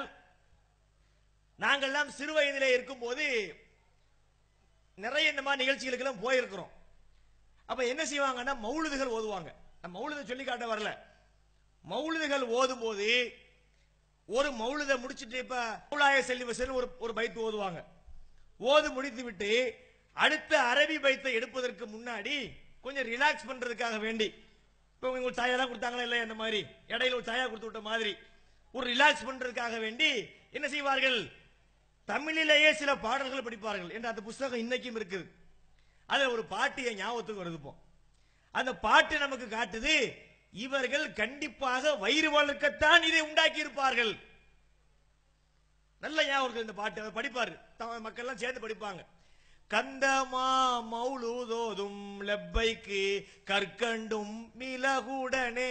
Speaker 2: நாங்கள்லாம் சிறு வயதிலே இருக்கும்போது நிறைய இந்த மாதிரி நிகழ்ச்சிகளுக்கெல்லாம் போயிருக்கிறோம் அப்ப என்ன செய்வாங்கன்னா மௌலுதுகள் ஓதுவாங்க நான் மௌலுதை சொல்லி காட்ட வரல மௌலுதுகள் ஓதும் போது ஒரு மௌலுதை முடிச்சிட்டு இப்ப மௌலாய செல்வசன் ஒரு ஒரு பைத்து ஓதுவாங்க ஓது முடித்து விட்டு அடுத்த அரபி பைத்தை எடுப்பதற்கு முன்னாடி கொஞ்சம் ரிலாக்ஸ் பண்றதுக்காக வேண்டி இப்ப உங்களுக்கு ஒரு சாயா தான் கொடுத்தாங்களா இல்லையா இந்த மாதிரி இடையில ஒரு சாயா கொடுத்து விட்ட மாதிரி ஒரு ரிலாக்ஸ் பண்றதுக்காக வேண்டி என்ன செய்வார்கள் தமிழிலேயே சில பாடல்கள் படிப்பார்கள் என்ற அந்த புஸ்தகம் இன்னைக்கும் இருக்குது அதுல ஒரு பாட்டு என் ஞாபகத்துக்கு வருது இப்போ அந்த பாட்டு நமக்கு காட்டுது இவர்கள் கண்டிப்பாக வயிறு வளர்க்கத்தான் இதை உண்டாக்கி இருப்பார்கள் நல்ல ஞாபகம் இருக்கு இந்த பாட்டு அதை படிப்பாரு தமிழ் மக்கள் எல்லாம் சேர்ந்து படிப்பாங்க கந்தமா மௌலுதோதும் லெப்பைக்கு கற்கண்டும் மிளகுடனே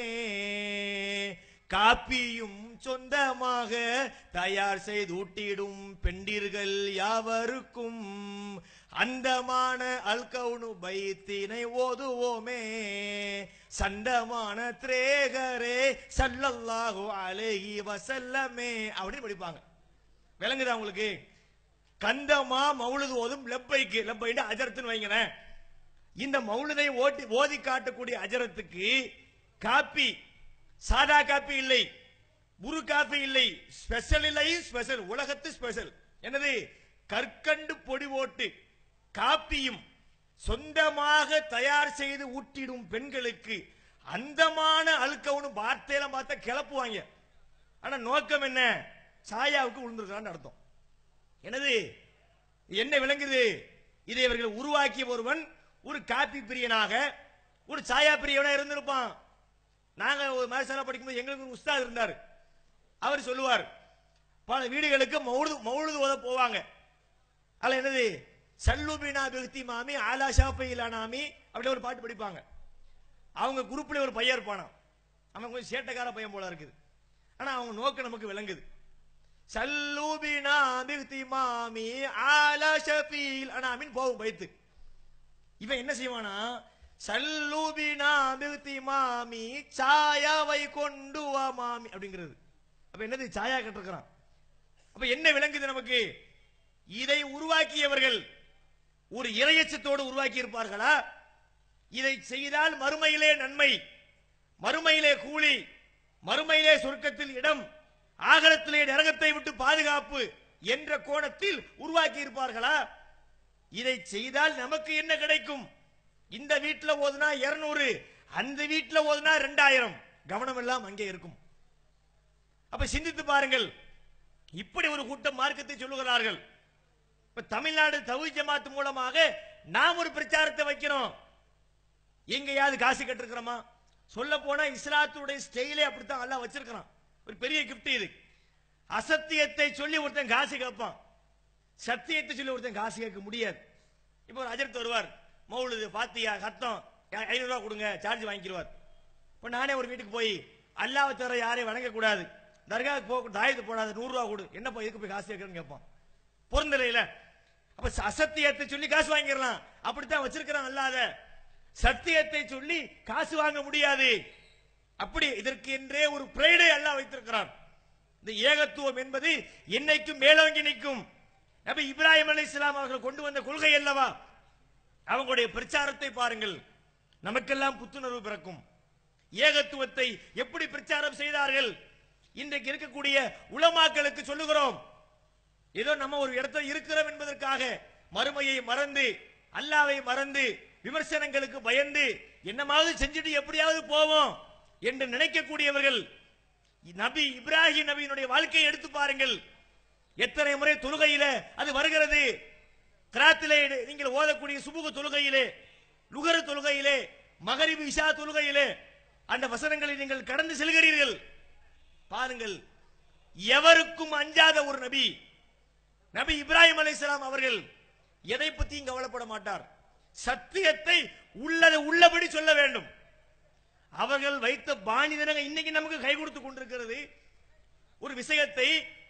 Speaker 2: காப்பியும் சொந்தமாக தயார் செய்து ஊட்டிடும் பெண்டிர்கள் யாவருக்கும் அந்தமான அல்கவுனு பைத்தினை ஓதுவோமே சண்டமான திரேகரே சல்லல்லாஹு அலைஹி வசல்லமே அப்படின்னு படிப்பாங்க விளங்குதா உங்களுக்கு கந்தமா மௌலுது ஓதும் லெப்பைக்கு லெப்பைன்னு அஜரத்துன்னு வைங்களேன் இந்த மௌலுதை ஓட்டி ஓதி காட்டக்கூடிய அஜரத்துக்கு காப்பி சாதா காப்பி இல்லை குரு காப்பி இல்லை ஸ்பெஷல் இல்லை ஸ்பெஷல் உலகத்து ஸ்பெஷல் என்னது கற்கண்டு பொடி ஓட்டு காப்பியும் சொந்தமாக தயார் செய்து ஊட்டிடும் பெண்களுக்கு அந்தமான அழுக்கவனு வார்த்தையெல்லாம் பார்த்தா கிளப்புவாங்க ஆனா நோக்கம் என்ன சாயாவுக்கு விழுந்துருக்கான்னு அர்த்தம் என்னது என்ன விளங்குது இதை இவர்கள் உருவாக்கிய ஒருவன் ஒரு காப்பி பிரியனாக ஒரு சாயா பிரியவனா இருந்திருப்பான் நாங்க ஒரு மதசாலா படிக்கும்போது எங்களுக்கு ஒரு உஸ்தாத் இருந்தார் அவர் சொல்லுவார் பல வீடுகளுக்கு மௌழுது மௌழுது ஓத போவாங்க அதுல என்னது சல்லுபினா பிகத்தி மாமி ஆலா ஷாஃபையிலானாமி அப்படி ஒரு பாட்டு படிப்பாங்க அவங்க குரூப்ல ஒரு பையன் இருப்பானா அவன் கொஞ்சம் சேட்டைக்கார பையன் போல இருக்குது ஆனா அவங்க நோக்கம் நமக்கு விளங்குது சல்லூபினா பிஹ்திமாமி ஆலா ஷஃபீல் அனாமின் போகும் பைத்து இவன் என்ன செய்வானா சல்லூபினா பிஹ்திமாமி சாயாவை கொண்டு வா மாமி அப்படிங்கிறது அப்ப என்னது சாயா கட்டிருக்கிறான் அப்ப என்ன விளங்குது நமக்கு இதை உருவாக்கியவர்கள் ஒரு இரையச்சத்தோடு உருவாக்கி இருப்பார்களா இதை செய்தால் மறுமையிலே நன்மை மறுமையிலே கூலி மறுமையிலே சொர்க்கத்தில் இடம் ஆகலத்திலே நரகத்தை விட்டு பாதுகாப்பு என்ற கோணத்தில் உருவாக்கி இருப்பார்களா இதை செய்தால் நமக்கு என்ன கிடைக்கும் இந்த வீட்டுல ஓதுனா 200 அந்த வீட்டுல ஓதுனா ரெண்டாயிரம் கவனம் எல்லாம் அங்கே இருக்கும் அப்ப சிந்தித்து பாருங்கள் இப்படி ஒரு கூட்டம் மார்க்கத்தை சொல்லுகிறார்கள் இப்ப தமிழ்நாடு தவி ஜமாத் மூலமாக நாம் ஒரு பிரச்சாரத்தை வைக்கிறோம் எங்கேயாவது காசு கட்டிருக்கிறோமா சொல்ல போனா இஸ்லாத்துடைய ஸ்டைலே அப்படித்தான் எல்லாம் வச்சிருக்கிறான் ஒரு பெரிய கிஃப்ட் இது அசத்தியத்தை சொல்லி ஒருத்தன் காசு கேட்பான் சத்தியத்தை சொல்லி ஒருத்தன் காசு கேட்க முடியாது இப்போ ஒரு அஜர்த் வருவார் மௌலுது பாத்தியா கத்தம் ஐநூறு ரூபா கொடுங்க சார்ஜ் வாங்கிடுவார் இப்போ நானே ஒரு வீட்டுக்கு போய் அல்லாஹ் தவிர யாரையும் வணங்கக்கூடாது தர்காவுக்கு போக தாயத்து போடாது நூறு ரூபா கொடு என்னப்பா எதுக்கு போய் காசு கேட்கறேன்னு கேட்பான் பொருந்தலையில அப்ப ச- அசத்தியத்தை சொல்லி காசு வாங்கிடலாம் அப்படித்தான் வச்சிருக்கிறான் அல்லாத சத்தியத்தை சொல்லி காசு வாங்க முடியாது அப்படி இதற்கு என்றே ஒரு பிரேடை அல்லாஹ் வைத்திருக்கிறான் இந்த ஏகத்துவம் என்பது என்னைக்கும் மேலோங்கி நிற்கும் நபி இப்ராஹிம் அலி இஸ்லாம் அவர்கள் கொண்டு வந்த கொள்கை அல்லவா அவங்களுடைய பிரச்சாரத்தை பாருங்கள் நமக்கெல்லாம் புத்துணர்வு பிறக்கும் ஏகத்துவத்தை எப்படி பிரச்சாரம் செய்தார்கள் இன்றைக்கு இருக்கக்கூடிய உலமாக்களுக்கு சொல்லுகிறோம் ஏதோ நம்ம ஒரு இடத்துல இருக்கிறோம் என்பதற்காக மறுமையை மறந்து அல்லாவை மறந்து விமர்சனங்களுக்கு பயந்து என்னமாவது செஞ்சுட்டு எப்படியாவது போவோம் என்று நினைக்கக்கூடியவர்கள் நபி இப்ராஹிம் நபியினுடைய வாழ்க்கையை எடுத்து பாருங்கள் எத்தனை முறை தொழுகையில அது வருகிறது கிராத்திலே நீங்கள் ஓதக்கூடிய சுபுக தொழுகையிலே லுகர தொழுகையிலே மகரிபு இஷா தொழுகையிலே அந்த வசனங்களை நீங்கள் கடந்து செல்கிறீர்கள் பாருங்கள் எவருக்கும் அஞ்சாத ஒரு நபி நபி இப்ராஹிம் அலைஹிஸ்ஸலாம் அவர்கள் எதை பத்தியும் கவலைப்பட மாட்டார் சத்தியத்தை உள்ளதை உள்ளபடி சொல்ல வேண்டும் அவர்கள் வைத்த பாணிதனங்க இன்னைக்கு நமக்கு கை கொடுத்து கொண்டிருக்கிறது ஒரு விஷயத்தை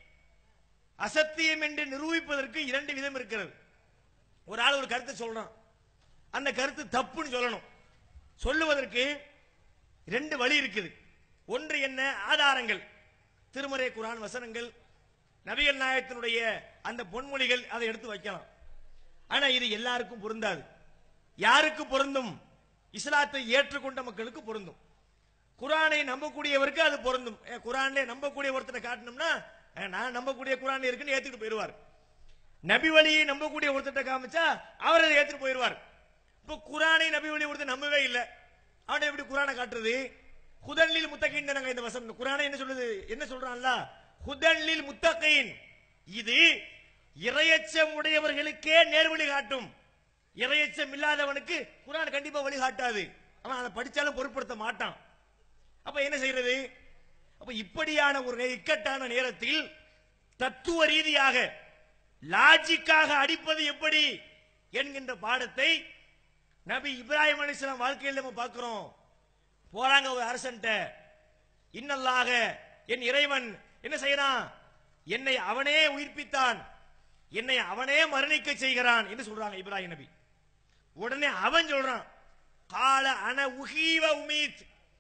Speaker 2: அசத்தியம் என்று நிரூபிப்பதற்கு இரண்டு விதம் இருக்கிறது ஒரு ஆள் ஒரு கருத்தை சொல்றான் அந்த கருத்து தப்புன்னு சொல்லணும் சொல்லுவதற்கு ரெண்டு வழி இருக்குது ஒன்று என்ன ஆதாரங்கள் திருமறை குரான் வசனங்கள் நபிகள் நாயகத்தினுடைய அந்த பொன்மொழிகள் அதை எடுத்து வைக்கலாம் ஆனா இது எல்லாருக்கும் பொருந்தாது யாருக்கு பொருந்தும் இஸ்லாத்தை ஏற்றுக்கொண்ட மக்களுக்கு பொருந்தும் குரானை நம்பக்கூடியவருக்கு அது பொருந்தும் ஏ, குரான்ல நம்பக்கூடிய ஒருத்தரை காட்டணும்னா ஏ, நான் நம்பக்கூடிய குரான் இருக்குன்னு ஏத்துக்கிட்டு போயிடுவார் நபி வழியை நம்பக்கூடிய ஒருத்தர் காமிச்சா அவர் அதை ஏத்துட்டு போயிடுவார் இப்போ குரானை நபி வழி ஒருத்தர் நம்பவே இல்லை அவனை எப்படி குரானை காட்டுறது ஹுதன்லில் முத்தகைன் தானங்க இந்த வசனம் குரானை என்ன சொல்லுது என்ன சொல்றான்ல ஹுதன்லில் முத்தகைன் இது இரையச்சம் உடையவர்களுக்கே நேர்வழி காட்டும் இரையச்சம் இல்லாதவனுக்கு குரான் கண்டிப்பா வழி காட்டாது அவன் அதை படிச்சாலும் பொருட்படுத்த மாட்டான் அப்ப என்ன செய்யறது அப்ப இப்படியான ஒரு நே- இக்கட்டான நேரத்தில் தத்துவ ரீதியாக லாஜிக்காக அடிப்பது எப்படி என்கின்ற பாடத்தை நபி இப்ராஹிம் அலிஸ்லாம் வாழ்க்கையில் நம்ம பார்க்கிறோம் போறாங்க ஒரு அரசன்ட்ட இன்னல்லாக என் இறைவன் என்ன செய்யறான் என்னை அவனே உயிர்ப்பித்தான் என்னை அவனே மரணிக்க செய்கிறான் என்று சொல்றாங்க இப்ராஹிம் நபி உடனே அவன் சொல்றான் கால அன உகீவ உமீத்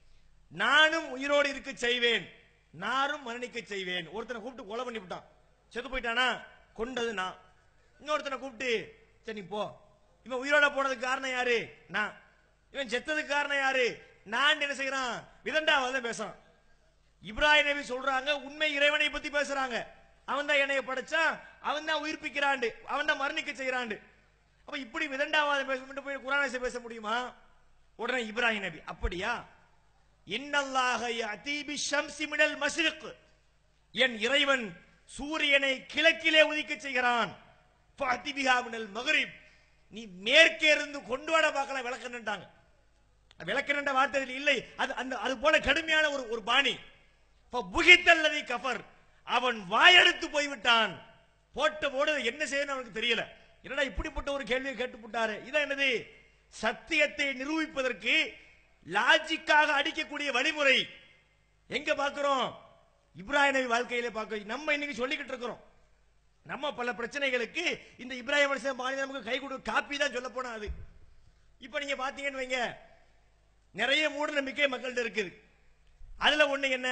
Speaker 2: நானும் உயிரோடு இருக்க செய்வேன் நானும் மரணிக்க செய்வேன் ஒருத்தனை கூப்பிட்டு கொலை பண்ணி விட்டான் செத்து போயிட்டானா கொண்டது நான் இன்னொருத்தனை கூப்பிட்டு சரி நீ போ இவன் உயிரோட போனதுக்கு காரணம் யாரு நான் இவன் செத்ததுக்கு காரணம் யாரு நான் என்ன செய்யறான் விதண்டாவாத பேசுறான் இப்ராஹிம் நபி சொல்றாங்க உண்மை இறைவனை பத்தி பேசுறாங்க அவன் தான் என்னைய படைச்சான் அவன் தான் உயிர்ப்பிக்கிறாண்டு அவன் தான் மரணிக்க செய்யறாண்டு அப்ப இப்படி விதண்டாவாதம் பேச மட்டும் போய் குரானை பேச முடியுமா உடனே இப்ராஹிம் நபி அப்படியா இன்னல்லாக யஅதீபி ஷம்சி மினல் மஸ்ரிக் என் இறைவன் சூரியனை கிழக்கிலே உதிக்க செய்கிறான் ஃபாத்திபிஹா மினல் மக்ரிப் நீ மேற்கே இருந்து கொண்டு வர பார்க்கலாம் விளக்கணுட்டாங்க விளக்கணுன்ற வார்த்தை இதுல இல்லை அது அந்த அது போல கடுமையான ஒரு ஒரு பாணி புகித்தல்லதி கஃபர் அவன் வாயெடுத்து போய்விட்டான் போட்ட போடு என்ன செய்யணும் அவனுக்கு தெரியல என்னடா இப்படிப்பட்ட ஒரு கேள்வியை கேட்டு போட்டாரு இதான் என்னது சத்தியத்தை நிரூபிப்பதற்கு லாஜிக்காக அடிக்கக்கூடிய வழிமுறை எங்க பார்க்கிறோம்
Speaker 3: இப்ராஹிம் நபி வாழ்க்கையில பார்க்க நம்ம இன்னைக்கு சொல்லிக்கிட்டு இருக்கிறோம் நம்ம பல பிரச்சனைகளுக்கு இந்த இப்ராஹிம் அலிஸ்லாம் பாணி நமக்கு கை கொடு காப்பி தான் சொல்ல போனா அது இப்ப நீங்க பாத்தீங்கன்னு வைங்க நிறைய மூட நம்பிக்கை மக்கள்கிட்ட இருக்குது அதுல ஒண்ணு என்ன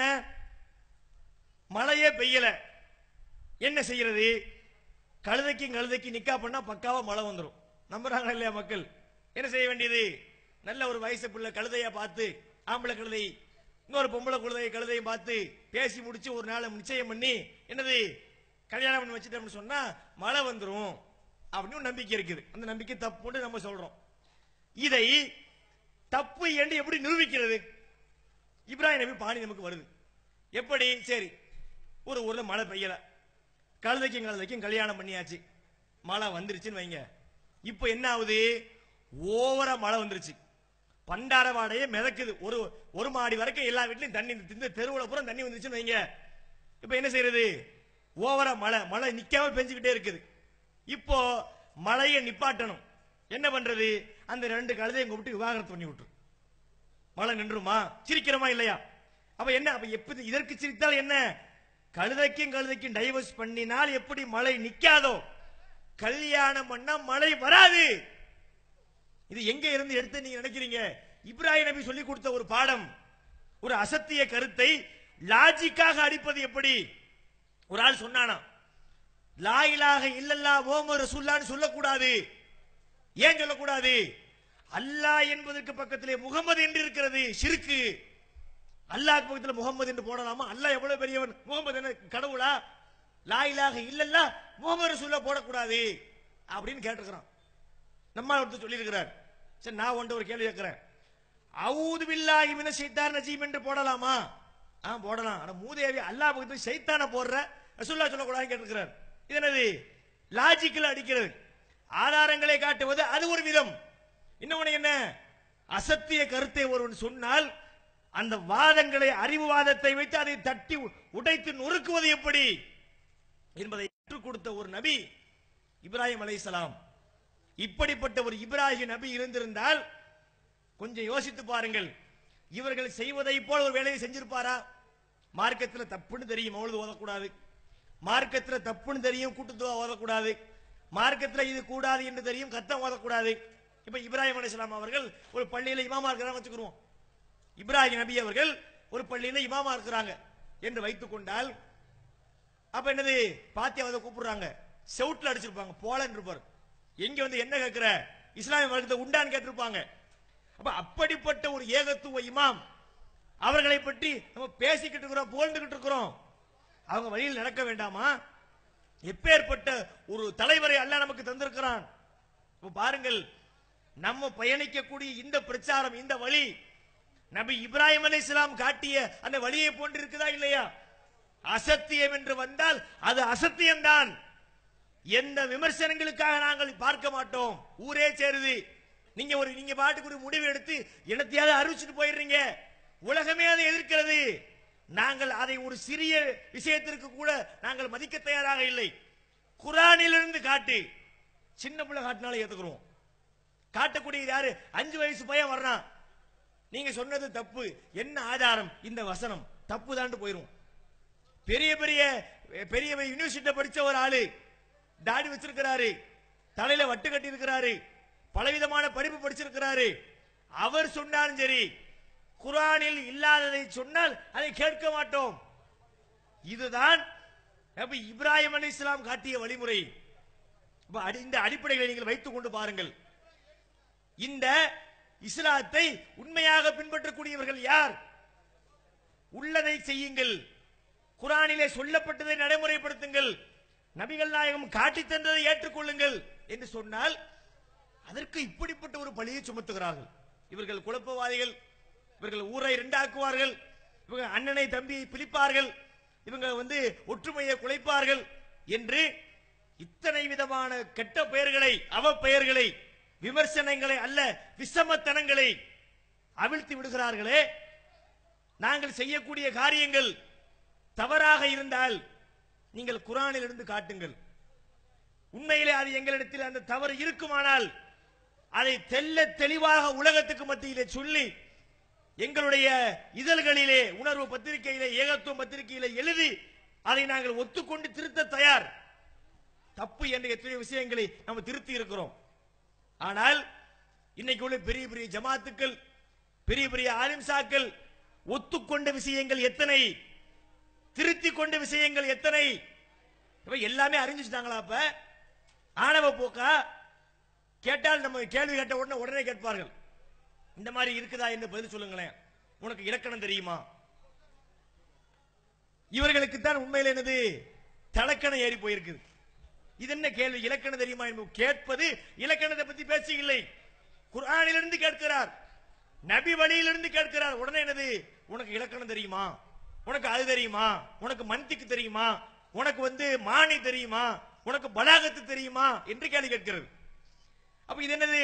Speaker 3: மழையே பெய்யல என்ன செய்யறது கழுதைக்கும் கழுதைக்கு நிக்கா பண்ணா பக்காவா மழை வந்துடும் நம்புறாங்களா இல்லையா மக்கள் என்ன செய்ய வேண்டியது நல்ல ஒரு வயசு பிள்ளை கழுதையா பார்த்து ஆம்பளை கழுதை இன்னொரு பொம்பளை கழுதை கழுதையும் பார்த்து பேசி முடிச்சு ஒரு நாள் நிச்சயம் பண்ணி என்னது கல்யாணம் பண்ணி வச்சுட்டோம்னு சொன்னா மழை வந்துரும் அப்படின்னு ஒரு நம்பிக்கை இருக்குது அந்த நம்பிக்கை தப்புன்னு நம்ம சொல்றோம் இதை தப்பு என்று எப்படி நிரூபிக்கிறது இப்ராஹிம் நபி பாணி நமக்கு வருது எப்படி சரி ஒரு ஊர்ல மழை பெய்யல கழுதைக்கும் கழுதைக்கும் கல்யாணம் பண்ணியாச்சு மழை வந்துருச்சுன்னு வைங்க இப்போ என்ன ஆகுது ஓவரா மழை வந்துருச்சு பண்டார வாடையே மிதக்குது ஒரு ஒரு மாடி வரைக்கும் எல்லா வீட்லயும் தண்ணி இந்த தெருவுல பூரா தண்ணி வந்துருச்சுன்னு வைங்க இப்போ என்ன செய்யறது ஓவரா மழை மழை நிக்காம பெஞ்சுக்கிட்டே இருக்குது இப்போ மழையை நிப்பாட்டணும் என்ன பண்றது அந்த ரெண்டு கழுதையும் கூப்பிட்டு விவாகரத்து பண்ணி விட்டுரு மழை நின்றுமா சிரிக்கிறோமா இல்லையா அப்ப என்ன அப்ப எப்படி இதற்கு சிரித்தால் என்ன கழுதைக்கும் கழுதைக்கும் டைவர்ஸ் பண்ணினால் எப்படி மழை நிக்காதோ கல்யாணம் பண்ணா மழை வராது இது எங்க இருந்து எடுத்து நீங்க நினைக்கிறீங்க இப்ராஹிம் நபி சொல்லி கொடுத்த ஒரு பாடம் ஒரு அசத்திய கருத்தை லாஜிக்காக அடிப்பது எப்படி ஒரு ஆள் சொன்னானா லா இலாஹ இல்லல்லா ஓம ரசூல்லான்னு சொல்லக்கூடாது ஏன் சொல்லக்கூடாது அல்லாஹ் என்பதற்கு பக்கத்திலே முகமது என்று இருக்கிறது ஷிருக்கு அல்லாஹ் பக்கத்தில் முகமது என்று போடலாமா அல்லாஹ் எவ்வளவு பெரியவன் முகமது என்ன கடவுளா லா இலாஹ இல்லல்லா முகமது ரசூல்லா போடக்கூடாது அப்படின்னு கேட்டுக்கிறான் நம்ம ஒருத்தர் சொல்லியிருக்கிறார் சரி நான் ஒன்று ஒரு கேள்வி கேட்கிறேன் அவுது பில்லாஹி மின ஷைத்தான் நஜீம் என்று போடலாமா ஆ போடலாம் ஆனா மூதேவி அல்லாஹ் பக்கத்தில் ஷைத்தான போடுற ரசூல்லா சொல்லக்கூடாதுன்னு கேட்டுக்கிறார் இது என்னது லாஜிக்கல் அடிக்கிறது ஆதாரங்களை காட்டுவது அது ஒரு விதம் இன்னொன்னு என்ன அசத்திய கருத்தை ஒருவன் சொன்னால் அந்த வாதங்களை அறிவுவாதத்தை வைத்து அதை தட்டி உடைத்து நொறுக்குவது எப்படி என்பதை கற்றுக் கொடுத்த ஒரு நபி இப்ராஹிம் அலைஹிஸ்ஸலாம் இப்படிப்பட்ட ஒரு இப்ராஹிம் நபி இருந்திருந்தால் கொஞ்சம் யோசித்து பாருங்கள் இவர்கள் செய்வதை போல் ஒரு வேலையை செஞ்சிருப்பாரா மார்க்கத்தில் தப்புன்னு தெரியும் அவ்வளவு ஓதக்கூடாது மார்க்கத்தில் தப்புன்னு தெரியும் கூட்டுத்துவா ஓதக்கூடாது மார்க்கத்தில் இது கூடாது என்று தெரியும் கத்தம் ஓதக்கூடாது இப்ப இப்ராஹிம் அலைஹிஸ்ஸலாம் அவர்கள் ஒரு பள்ளியில இமாமா இருக்கிறாங்க வச்சுக்கிறோம் இப்ராஹிம் நபி அவர்கள் ஒரு பள்ளியில இமாமா இருக்கிறாங்க என்று வைத்துக் கொண்டால் அப்ப என்னது பாத்தியாவதை கூப்பிடுறாங்க செவுட்ல அடிச்சிருப்பாங்க போலன்னு இருப்பார் எங்க வந்து என்ன கேட்கிற இஸ்லாமிய வழக்கத்தை உண்டான்னு கேட்டிருப்பாங்க அப்ப அப்படிப்பட்ட ஒரு ஏகத்துவ இமாம் அவர்களை பற்றி நம்ம பேசிக்கிட்டு இருக்கிறோம் புகழ்ந்துகிட்டு இருக்கிறோம் அவங்க வழியில் நடக்க வேண்டாமா எப்பேற்பட்ட ஒரு தலைவரை அல்லாஹ் நமக்கு தந்திருக்கிறான் இப்ப பாருங்கள் நம்ம பயணிக்கக்கூடிய இந்த பிரச்சாரம் இந்த வழி நபி இப்ராஹிம் அலைஹிஸ்ஸலாம் காட்டிய அந்த வழியை போன்று இருக்குதா இல்லையா அசத்தியம் என்று வந்தால் அது அசத்தியம்தான் எந்த விமர்சனங்களுக்காக நாங்கள் பார்க்க மாட்டோம் ஊரே சேருது நீங்க ஒரு நீங்க பாட்டுக்கு ஒரு முடிவு எடுத்து என்னத்தையாவது அறிவிச்சுட்டு போயிடுறீங்க உலகமே அதை எதிர்க்கிறது நாங்கள் அதை ஒரு சிறிய விஷயத்திற்கு கூட நாங்கள் மதிக்க தயாராக இல்லை குரானிலிருந்து காட்டு சின்ன பிள்ளை காட்டினாலும் ஏத்துக்கிறோம் காட்டக்கூடியது யாரு அஞ்சு வயசு பையன் வர்றான் நீங்க சொன்னது தப்பு என்ன ஆதாரம் இந்த வசனம் தப்பு தான் போயிரும் பெரிய பெரிய பெரிய யூனிவர்சிட்டி படிச்ச ஒரு ஆளு தாடி வச்சிருக்கிறாரு தலையில வட்டு கட்டி இருக்கிறாரு பலவிதமான படிப்பு படிச்சிருக்கிறாரு அவர் சொன்னாலும் சரி குரானில் இல்லாததை சொன்னால் அதை கேட்க மாட்டோம் இதுதான் அப்ப இப்ராஹிம் அலி இஸ்லாம் காட்டிய வழிமுறை அப்ப அடி- இந்த அடிப்படைகளை நீங்கள் வைத்துக் கொண்டு பாருங்கள் இந்த இஸ்லாத்தை உண்மையாக பின்பற்றக்கூடியவர்கள் யார் உள்ளதை செய்யுங்கள் குரானிலே சொல்லப்பட்டதை நடைமுறைப்படுத்துங்கள் நபிகள் நாயகம் காட்டித் தந்ததை ஏற்றுக்கொள்ளுங்கள் என்று சொன்னால் அதற்கு இப்படிப்பட்ட ஒரு பழியை சுமத்துகிறார்கள் இவர்கள் குழப்பவாதிகள் இவர்கள் ஊரை இரண்டாக்குவார்கள் இவங்க அண்ணனை தம்பியை பிரிப்பார்கள் இவங்க வந்து ஒற்றுமையை குலைப்பார்கள் என்று இத்தனை விதமான கெட்ட பெயர்களை அவ பெயர்களை விமர்சனங்களை அல்ல விஷமத்தனங்களை அவிழ்த்து விடுகிறார்களே நாங்கள் செய்யக்கூடிய காரியங்கள் தவறாக இருந்தால் நீங்கள் குரானில் இருந்து காட்டுங்கள் உண்மையிலே அது எங்களிடத்தில் அந்த தவறு இருக்குமானால் அதை தெல்ல தெளிவாக உலகத்துக்கு மத்தியிலே சொல்லி எங்களுடைய இதழ்களிலே உணர்வு பத்திரிகையிலே ஏகத்துவம் பத்திரிகையிலே எழுதி அதை நாங்கள் ஒத்துக்கொண்டு திருத்த தயார் தப்பு என்ற எத்தனை விஷயங்களை நம்ம திருத்தி இருக்கிறோம் ஆனால் இன்னைக்கு உள்ள பெரிய பெரிய ஜமாத்துக்கள் பெரிய பெரிய ஆலிம்சாக்கள் ஒத்துக்கொண்ட விஷயங்கள் எத்தனை திருத்தி கொண்ட விஷயங்கள் எத்தனை இப்ப எல்லாமே அறிஞ்சிட்டாங்களா அப்ப ஆணவ போக்கா கேட்டால் நம்ம கேள்வி கேட்ட உடனே உடனே கேட்பார்கள் இந்த மாதிரி இருக்குதா என்று பதில் சொல்லுங்களேன் உனக்கு இலக்கணம் தெரியுமா இவர்களுக்கு தான் உண்மையில் என்னது தலக்கணம் ஏறி போயிருக்குது இது என்ன கேள்வி இலக்கணம் தெரியுமா என்பது கேட்பது இலக்கணத்தை பத்தி பேச்சு இல்லை குர்ஆனிலிருந்து கேட்கிறார் நபி வழியிலிருந்து கேட்கிறார் உடனே என்னது உனக்கு இலக்கணம் தெரியுமா உனக்கு அது தெரியுமா உனக்கு மந்திக்கு தெரியுமா உனக்கு வந்து மானி தெரியுமா உனக்கு பலாகத்து தெரியுமா என்று கேள்வி கேட்கிறது அப்ப இது என்னது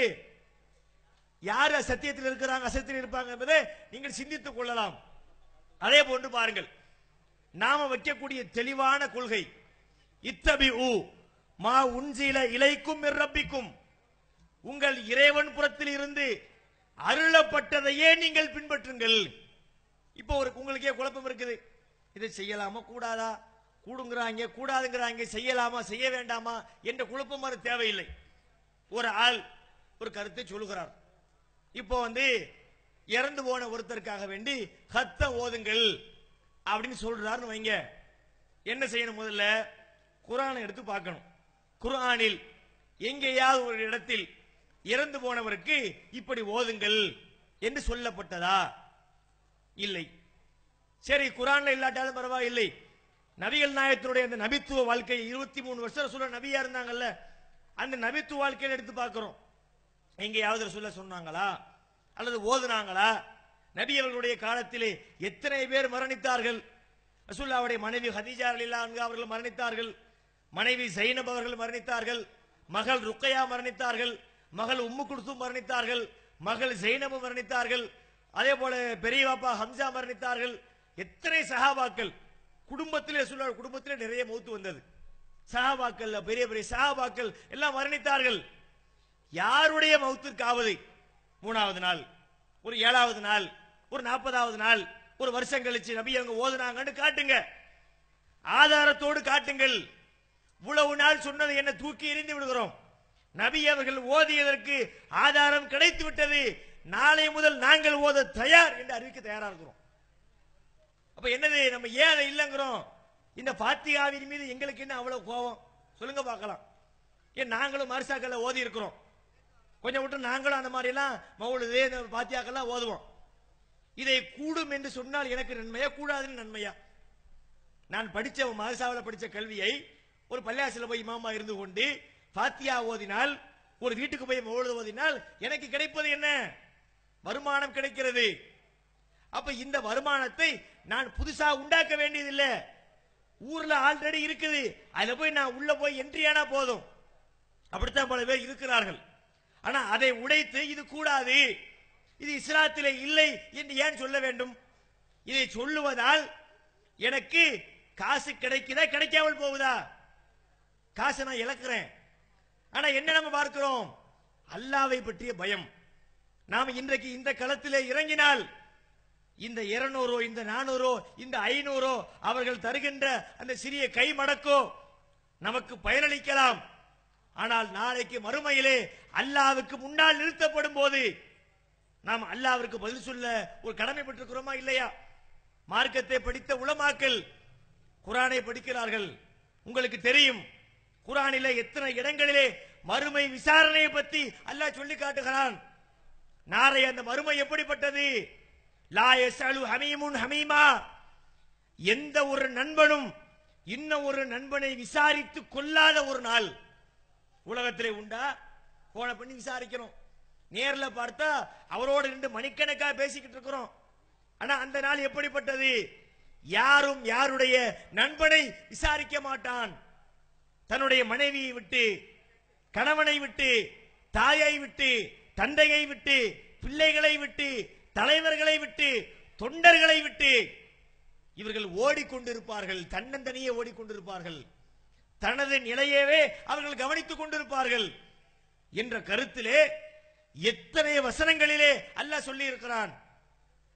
Speaker 3: யார் சத்தியத்தில் இருக்கிறாங்க அசத்தியில் இருப்பாங்க என்பதை நீங்கள் சிந்தித்துக் கொள்ளலாம் அதே போன்று பாருங்கள் நாம வைக்கக்கூடிய தெளிவான கொள்கை இத்தபி ஊ மா உன்சில இலைக்கும் ரப்பிக்கும் உங்கள் இறைவன் புறத்தில் இருந்து அருளப்பட்டதையே நீங்கள் பின்பற்றுங்கள் இப்போ ஒரு உங்களுக்கே குழப்பம் இருக்குது இதை செய்யலாமா கூடாதா கூடுங்கிறாங்க கூடாதுங்கிறாங்க செய்யலாமா செய்ய வேண்டாமா என்ற குழப்பம் வர தேவையில்லை ஒரு ஆள் ஒரு கருத்தை சொல்லுகிறார் இப்போ வந்து இறந்து போன ஒருத்தருக்காக வேண்டி ஹத்த ஓதுங்கள் அப்படின்னு சொல்றாருன்னு வைங்க என்ன செய்யணும் முதல்ல குரானை எடுத்து பார்க்கணும் குர்ஆனில் எங்கேயாவது ஒரு இடத்தில் இறந்து போனவருக்கு இப்படி ஓதுங்கள் என்று சொல்லப்பட்டதா இல்லை சரி குரான்ல இல்லாட்டாலும் பரவாயில்லை நபிகள் நாயகத்தினுடைய அந்த நபித்துவ வாழ்க்கை இருபத்தி மூணு வருஷம் சொல்ல நபியா இருந்தாங்கல்ல அந்த நபித்துவ வாழ்க்கையில எடுத்து பார்க்கிறோம் எங்கேயாவது சொல்ல சொன்னாங்களா அல்லது ஓதுனாங்களா நபி அவர்களுடைய காலத்திலே எத்தனை பேர் மரணித்தார்கள் ரசூல்லாவுடைய மனைவி ஹதீஜா அலில்லா அவர்கள் மரணித்தார்கள் மனைவி ஜைனப் அவர்கள் மரணித்தார்கள் மகள் ருக்கையா மரணித்தார்கள் மகள் உம்மு குல்சும் மரணித்தார்கள் மகள் ஜைனபு மரணித்தார்கள் அதே போல பெரிய பாப்பா ஹம்சா மரணித்தார்கள் எத்தனை சஹாபாக்கள் குடும்பத்திலே சொல்ல குடும்பத்திலே நிறைய மௌத்து வந்தது சஹாபாக்கள் பெரிய பெரிய சஹாபாக்கள் எல்லாம் மரணித்தார்கள் யாருடைய மௌத்திற்காவது மூணாவது நாள் ஒரு ஏழாவது நாள் ஒரு நாற்பதாவது நாள் ஒரு வருஷம் கழிச்சு நபி அவங்க ஓதுனாங்கன்னு காட்டுங்க ஆதாரத்தோடு காட்டுங்கள் இவ்வளவு நாள் சொன்னது என்ன தூக்கி எறிந்து விடுகிறோம் நபி அவர்கள் ஓதியதற்கு ஆதாரம் கிடைத்து விட்டது நாளை முதல் நாங்கள் ஓத தயார் என்று அறிவிக்க தயாரா இருக்கிறோம் அப்ப என்னது நம்ம ஏன் அதை இல்லைங்கிறோம் இந்த பாத்தியாவின் மீது எங்களுக்கு என்ன அவ்வளவு கோபம் சொல்லுங்க பார்க்கலாம் ஏன் நாங்களும் மரிசாக்களை ஓதி இருக்கிறோம் கொஞ்சம் விட்டு நாங்களும் அந்த மாதிரி எல்லாம் மவுளுது இந்த பாத்தியாக்கெல்லாம் ஓதுவோம் இதை கூடும் என்று சொன்னால் எனக்கு நன்மையா கூடாதுன்னு நன்மையா நான் படிச்ச மதசாவில் படிச்ச கல்வியை ஒரு பள்ளியாசில போய் இமாமா இருந்து கொண்டு பாத்தியா ஓதினால் ஒரு வீட்டுக்கு போய் மவுளுது ஓதினால் எனக்கு கிடைப்பது என்ன வருமானம் கிடைக்கிறது அப்ப இந்த வருமானத்தை நான் புதுசா உண்டாக்க வேண்டியதில்லை ஊர்ல ஆல்ரெடி இருக்குது அதுல போய் நான் உள்ள போய் என்ட்ரி ஆனா போதும் அப்படித்தான் பல பேர் இருக்கிறார்கள் ஆனா அதை உடைத்து இது கூடாது இது இஸ்லாத்திலே இல்லை என்று ஏன் சொல்ல வேண்டும் இதை சொல்லுவதால் எனக்கு காசு கிடைக்குதா கிடைக்காமல் போகுதா காசை நான் இழக்கிறேன் ஆனா என்ன நம்ம பார்க்கிறோம் அல்லாவை பற்றிய பயம் நாம் இன்றைக்கு இந்த களத்திலே இறங்கினால் இந்த இருநூறோ இந்த நானூறோ இந்த ஐநூறோ அவர்கள் தருகின்ற அந்த சிறிய கை மடக்கோ நமக்கு பயனளிக்கலாம் ஆனால் நாளைக்கு மறுமையிலே அல்லாவுக்கு முன்னால் நிறுத்தப்படும் போது நாம் அல்லாவிற்கு பதில் சொல்ல ஒரு கடமைப்பட்டிருக்கிறோமா இல்லையா மார்க்கத்தை படித்த உலமாக்கள் குரானை படிக்கிறார்கள் உங்களுக்கு தெரியும் குரானிலே எத்தனை இடங்களிலே மறுமை விசாரணையை பற்றி அல்லாஹ் சொல்லி காட்டுகிறான் நாளை அந்த மறுமை எப்படிப்பட்டது லா யஸ்அலு ஹமீமுன் ஹமீமா எந்த ஒரு நண்பனும் இன்னும் ஒரு நண்பனை விசாரித்து கொள்ளாத ஒரு நாள் உலகத்திலே உண்டா போன பண்ணி விசாரிக்கிறோம் நேர்ல பார்த்தா அவரோட ரெண்டு மணிக்கணக்கா பேசிக்கிட்டு இருக்கிறோம் ஆனா அந்த நாள் எப்படிப்பட்டது யாரும் யாருடைய நண்பனை விசாரிக்க மாட்டான் தன்னுடைய மனைவியை விட்டு கணவனை விட்டு தாயை விட்டு தந்தையை விட்டு பிள்ளைகளை விட்டு தலைவர்களை விட்டு தொண்டர்களை விட்டு இவர்கள் ஓடிக்கொண்டிருப்பார்கள் தன்னந்தனியே ஓடிக்கொண்டிருப்பார்கள் தனது நிலையவே அவர்கள் கவனித்துக் கொண்டிருப்பார்கள் என்ற கருத்திலே எத்தனை வசனங்களிலே அல்லாஹ் சொல்லி இருக்கிறான்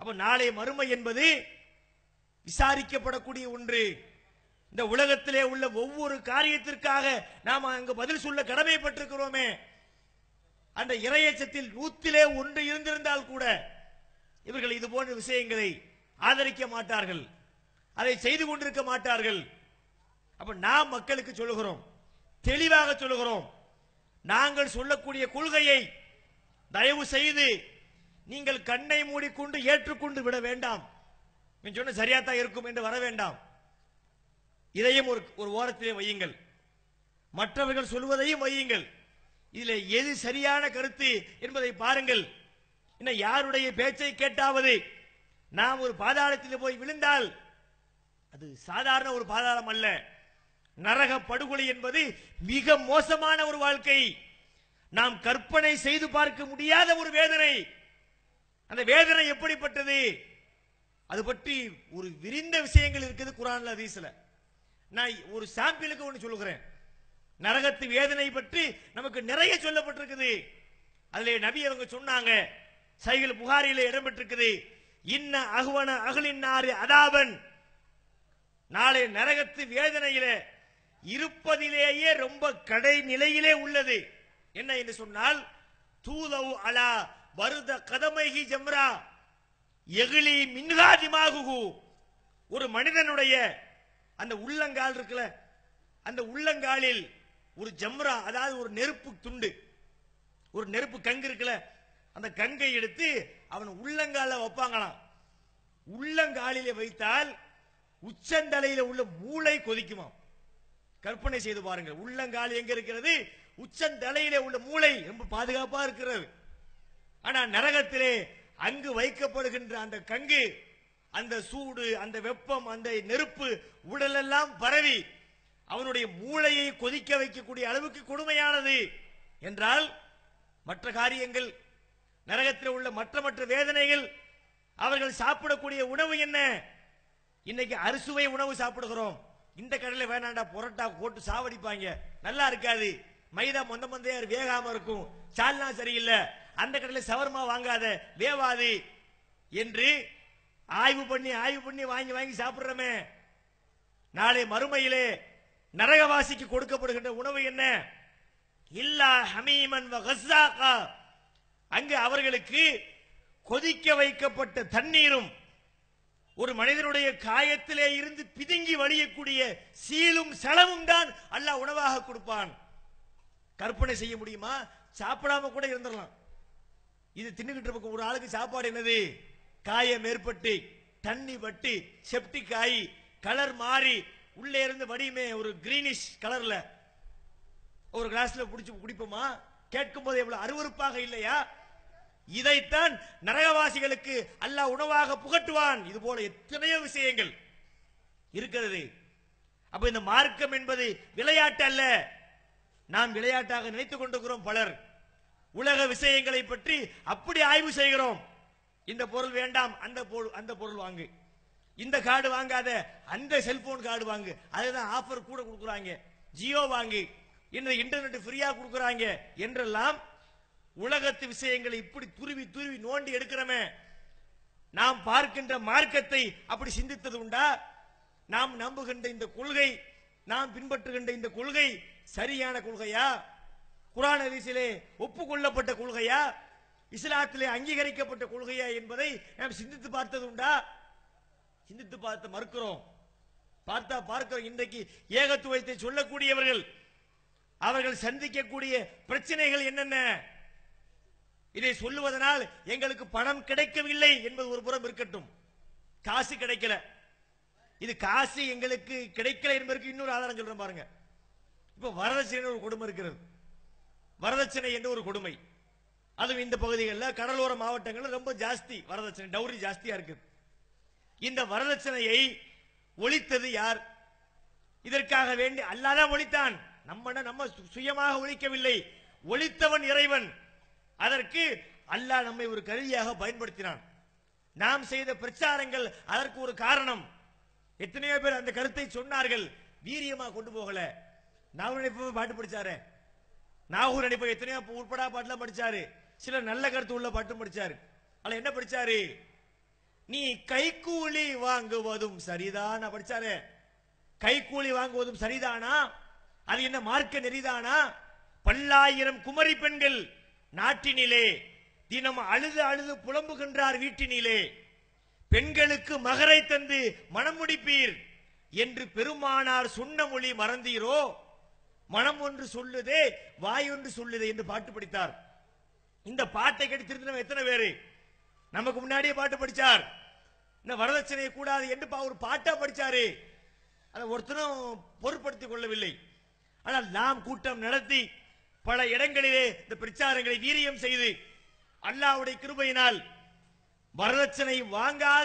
Speaker 3: அப்ப நாளை மறுமை என்பது விசாரிக்கப்படக்கூடிய ஒன்று இந்த உலகத்திலே உள்ள ஒவ்வொரு காரியத்திற்காக நாம் அங்கு பதில் சொல்ல கடமைப்பட்டிருக்கிறோமே அந்த இறையச்சத்தில் நூத்திலே ஒன்று இருந்திருந்தால் கூட இவர்கள் இது போன்ற விஷயங்களை ஆதரிக்க மாட்டார்கள் அதை செய்து கொண்டிருக்க மாட்டார்கள் அப்ப நாம் மக்களுக்கு சொல்லுகிறோம் தெளிவாக சொல்லுகிறோம் நாங்கள் சொல்லக்கூடிய கொள்கையை தயவு செய்து நீங்கள் கண்ணை மூடிக்கொண்டு ஏற்றுக்கொண்டு விட வேண்டாம் நீ சொன்ன சரியாத்தான் இருக்கும் என்று வர வேண்டாம் இதையும் ஒரு ஒரு ஓரத்திலே வையுங்கள் மற்றவர்கள் சொல்வதையும் வையுங்கள் இதிலே எது சரியான கருத்து என்பதை பாருங்கள் இன்னும் யாருடைய பேச்சை கேட்டாவது நாம் ஒரு பாதாளத்தில் போய் விழுந்தால் அது சாதாரண ஒரு பாதாளம் அல்ல நரக படுகொலை என்பது மிக மோசமான ஒரு வாழ்க்கை நாம் கற்பனை செய்து பார்க்க முடியாத ஒரு வேதனை அந்த வேதனை எப்படிப்பட்டது அது பற்றி ஒரு விரிந்த விஷயங்கள் இருக்குது குரான்ல ஹதீஸ்ல நான் ஒரு சாம்பிளுக்கு ஒன்று சொல்லுகிறேன் நரகத்து வேதனை பற்றி நமக்கு நிறைய சொல்லப்பட்டிருக்குது அதுல நபி அவங்க சொன்னாங்க சைகள் புகாரில இடம்பெற்றிருக்குது இன்ன அகுவன அகலின் நாறு அதாவன் நாளை நரகத்து வேதனையில இருப்பதிலேயே ரொம்ப கடை நிலையிலே உள்ளது என்ன என்று சொன்னால் தூதவு அலா வருத கதமைகி ஜம்ரா எகிலி மின்காதிமாகு ஒரு மனிதனுடைய அந்த உள்ளங்கால் இருக்குல்ல அந்த உள்ளங்காலில் ஒரு ஜம்ரா அதாவது ஒரு நெருப்பு துண்டு ஒரு நெருப்பு கங்கு இருக்குல்ல அந்த கங்கை எடுத்து அவன் உள்ளங்கால வைப்பாங்களாம் உள்ளங்காலிலே வைத்தால் உச்சந்தலையில உள்ள மூளை கொதிக்குமாம் கற்பனை செய்து பாருங்கள் உள்ளங்கால் எங்க இருக்கிறது உச்சந்தலையிலே உள்ள மூளை ரொம்ப பாதுகாப்பா இருக்கிறது ஆனா நரகத்திலே அங்கு வைக்கப்படுகின்ற அந்த கங்கு அந்த சூடு அந்த வெப்பம் அந்த நெருப்பு உடலெல்லாம் பரவி அவனுடைய மூளையை கொதிக்க வைக்கக்கூடிய அளவுக்கு கொடுமையானது என்றால் மற்ற காரியங்கள் நரகத்தில் உள்ள மற்ற மற்ற வேதனைகள் அவர்கள் சாப்பிடக்கூடிய உணவு என்ன இன்னைக்கு அறுசுவை உணவு சாப்பிடுகிறோம் இந்த கடையில வேணாண்டா புரோட்டா போட்டு சாவடிப்பாங்க நல்லா இருக்காது மைதா மொந்த மந்தையா வேகாம இருக்கும் சால்னா சரியில்லை அந்த கடையில சவர்மா வாங்காத வேவாது என்று ஆய்வு பண்ணி ஆய்வு பண்ணி வாங்கி வாங்கி சாப்பிடுறோமே நாளை மறுமையிலே நரகவாசிக்கு கொடுக்கப்படுகின்ற உணவு என்ன இல்லா ஹமீமன் வ கஸ்ஸாகா. அங்கு அவர்களுக்கு கொதிக்க வைக்கப்பட்ட தண்ணீரும் ஒரு மனிதனுடைய காயத்திலே இருந்து பிதுங்கி வழியக்கூடிய சீலும் செலவும் தான் அல்லாஹ் உணவாக கொடுப்பான் கற்பனை செய்ய முடியுமா சாப்பிடாம கூட இருந்துடலாம் இது தின்னுகிட்டு இருக்க ஒரு ஆளுக்கு சாப்பாடு என்னது காயம் ஏற்பட்டு தண்ணி பட்டு செப்டிக் ஆகி கலர் மாறி உள்ளே இருந்து வடியுமே ஒரு கிரீனிஷ் கலர்ல ஒரு கிளாஸ்ல புடிச்சு குடிப்போமா கேட்கும் போது எவ்வளவு அருவருப்பாக இல்லையா இதைத்தான் நரகவாசிகளுக்கு அல்லாஹ் உணவாக புகட்டுவான் இது போல எத்தனையோ விஷயங்கள் இருக்கிறது அப்ப இந்த மார்க்கம் என்பது விளையாட்டு அல்ல நாம் விளையாட்டாக நினைத்துக் கொண்டிருக்கிறோம் பலர் உலக விஷயங்களை பற்றி அப்படி ஆய்வு செய்கிறோம் இந்த பொருள் வேண்டாம் அந்த பொருள் அந்த பொருள் வாங்கு இந்த கார்டு வாங்காத அந்த செல்போன் கார்டு வாங்கு அதுதான் ஆஃபர் கூட கொடுக்குறாங்க ஜியோ வாங்கு இந்த இன்டர்நெட் ஃப்ரீயா கொடுக்குறாங்க என்றெல்லாம் உலகத்து விஷயங்களை இப்படி துருவி துருவி நோண்டி எடுக்கிறோமே நாம் பார்க்கின்ற மார்க்கத்தை அப்படி சிந்தித்தது உண்டா நாம் நம்புகின்ற இந்த கொள்கை நாம் பின்பற்றுகின்ற இந்த கொள்கை சரியான கொள்கையா குரான் ஹதீஸிலே ஒப்புக்கொள்ளப்பட்ட கொள்கையா இஸ்லாத்திலே அங்கீகரிக்கப்பட்ட கொள்கையா என்பதை நாம் சிந்தித்து பார்த்தது உண்டா சிந்தித்து பார்த்து மறுக்கிறோம் பார்த்தா பார்க்கிறோம் இன்றைக்கு ஏகத்துவத்தை சொல்லக்கூடியவர்கள் அவர்கள் சந்திக்கக்கூடிய பிரச்சனைகள் என்னென்ன இதை சொல்லுவதனால் எங்களுக்கு பணம் கிடைக்கவில்லை என்பது ஒரு புறம் இருக்கட்டும் காசு கிடைக்கல இது காசு எங்களுக்கு கிடைக்கல என்பதற்கு இன்னொரு ஆதாரம் சொல்றேன் பாருங்க இப்ப வரதட்சணை ஒரு கொடுமை இருக்கிறது வரதட்சணை என்று ஒரு கொடுமை அதுவும் இந்த பகுதிகளில் கடலோர மாவட்டங்களில் ரொம்ப ஜாஸ்தி வரதட்சணை டௌரி ஜாஸ்தியா இருக்கு இந்த வரதட்சணையை ஒழித்தது யார் இதற்காக வேண்டி அல்லாதான் ஒழித்தான் நம்ம நம்ம சு- சுயமாக ஒழிக்கவில்லை ஒழித்தவன் இறைவன் அதற்கு அல்லாஹ் நம்மை ஒரு கருவியாக பயன்படுத்தினான் நாம் செய்த பிரச்சாரங்கள் அதற்கு ஒரு காரணம் எத்தனையோ பேர் அந்த கருத்தை சொன்னார்கள் வீரியமா கொண்டு போகல நாகூர் நினைப்பு பாட்டு படிச்சாரு நாகூர் நினைப்பு எத்தனையோ உட்படா பாட்டுலாம் படிச்சாரு சில நல்ல கருத்து உள்ள பாட்டும் படிச்சாரு அதுல என்ன படிச்சாரு நீ கைக்கூலி வாங்குவதும் சரிதானா படிச்சாரு கைக்கூலி வாங்குவதும் சரிதானா அது என்ன மார்க்க நெறிதானா பல்லாயிரம் குமரி பெண்கள் நாட்டினிலே தினம் அழுது அழுது புலம்புகின்றார் வீட்டினிலே பெண்களுக்கு மகரை தந்து மனம் முடிப்பீர் என்று பெருமானார் சொன்ன மொழி மறந்தீரோ மனம் ஒன்று சொல்லுதே வாய் ஒன்று சொல்லுதே என்று பாட்டு படித்தார் இந்த பாட்டை கேட்டு திருந்தினவன் எத்தனை பேரு நமக்கு முன்னாடியே பாட்டு படிச்சார் இந்த வரதட்சணை கூடாது என்று பா- ஒரு பாட்டா படிச்சாரு அதை ஒருத்தரும் பொருட்படுத்திக் கொள்ளவில்லை ஆனால் நாம் கூட்டம் நடத்தி பல இடங்களிலே இந்த பிரச்சாரங்களை வீரியம் செய்து அல்லாஹ்வுடைய கிருபையினால் வரதட்சணை வாங்காத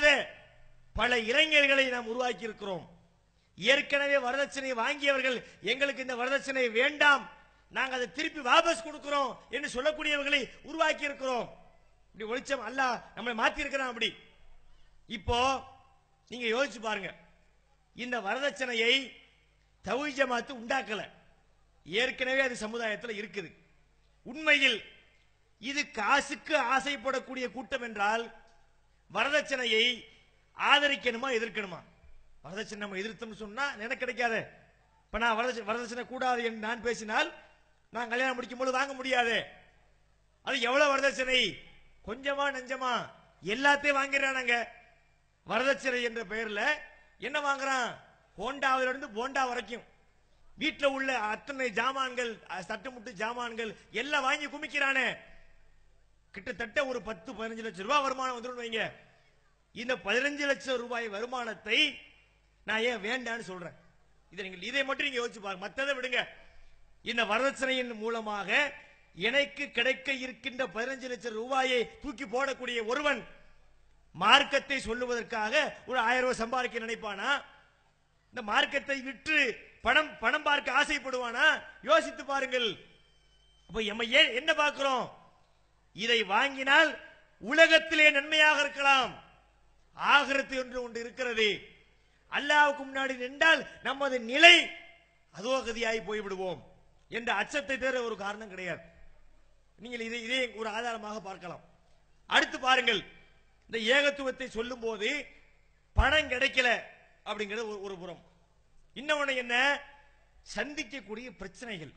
Speaker 3: பல இளைஞர்களை நாம் உருவாக்கி இருக்கிறோம் ஏற்கனவே வரதட்சணை வாங்கியவர்கள் எங்களுக்கு இந்த வரதட்சணை வேண்டாம் நாங்க அதை திருப்பி வாபஸ் கொடுக்கிறோம் என்று சொல்லக்கூடியவர்களை உருவாக்கி இருக்கிறோம் இப்படி ஒளிச்சம் அல்லாஹ் நம்மளை மாத்தி இருக்கிறான் அப்படி இப்போ நீங்க யோசிச்சு பாருங்க இந்த வரதட்சணையை தவி ஜமாத்து உண்டாக்கல ஏற்கனவே அது சமுதாயத்தில் இருக்குது உண்மையில் இது காசுக்கு ஆசைப்படக்கூடிய கூட்டம் என்றால் வரதட்சணையை ஆதரிக்கணுமா எதிர்க்கணுமா வரதட்சணை நம்ம எதிர்த்தோம்னு சொன்னா எனக்கு கிடைக்காது இப்ப நான் வரதட்சணை வரதட்சணை கூடாது என்று நான் பேசினால் நான் கல்யாணம் முடிக்கும் போது வாங்க முடியாது அது எவ்வளவு வரதட்சணை கொஞ்சமா நஞ்சமா எல்லாத்தையும் வாங்கிறானுங்க வரதட்சணை என்ற பெயர்ல என்ன வாங்குறான் ஹோண்டாவில இருந்து போண்டா வரைக்கும் வீட்டுல உள்ள அத்தனை ஜாமான்கள் அஹ், தட்டுமுட்டு ஜாமான்கள் எல்லாம் வாங்கி குமிக்கிறானே கிட்டத்தட்ட ஒரு பத்து பதினஞ்சு லட்சம் ரூபாய் வருமானம் வந்துடும் வைங்க இந்த பதினஞ்சு லட்சம் ரூபாய் வருமானத்தை நான் ஏன் வேண்டான்னு சொல்றேன் இதை நீங்கள் இதை மட்டும் நீங்க யோசிச்சு பாருங்க மத்ததை விடுங்க இந்த வரதட்சணையின் மூலமாக எனக்கு கிடைக்க இருக்கின்ற பதினஞ்சு லட்சம் ரூபாயை தூக்கி போடக்கூடிய ஒருவன் மார்க்கத்தை சொல்லுவதற்காக ஒரு ஆயிரம் ரூபாய் சம்பாதிக்க நினைப்பானா இந்த மார்க்கத்தை விற்று பணம் பணம் பார்க்க ஆசைப்படுவானா யோசித்து பாருங்கள் அப்ப நம்ம ஏன் என்ன பார்க்கிறோம் இதை வாங்கினால் உலகத்திலே நன்மையாக இருக்கலாம் ஆகிரத்து என்று ஒன்று இருக்கிறது அல்லாவுக்கு முன்னாடி நின்றால் நமது நிலை அதோகதியாகி போய்விடுவோம் என்ற அச்சத்தை தவிர ஒரு காரணம் கிடையாது நீங்கள் இதை இதே ஒரு ஆதாரமாக பார்க்கலாம் அடுத்து பாருங்கள் இந்த ஏகத்துவத்தை சொல்லும் போது பணம் கிடைக்கல அப்படிங்கிறது ஒரு- ஒரு புறம் இன்னொன்னு என்ன சந்திக்கக்கூடிய பிரச்சனைகள்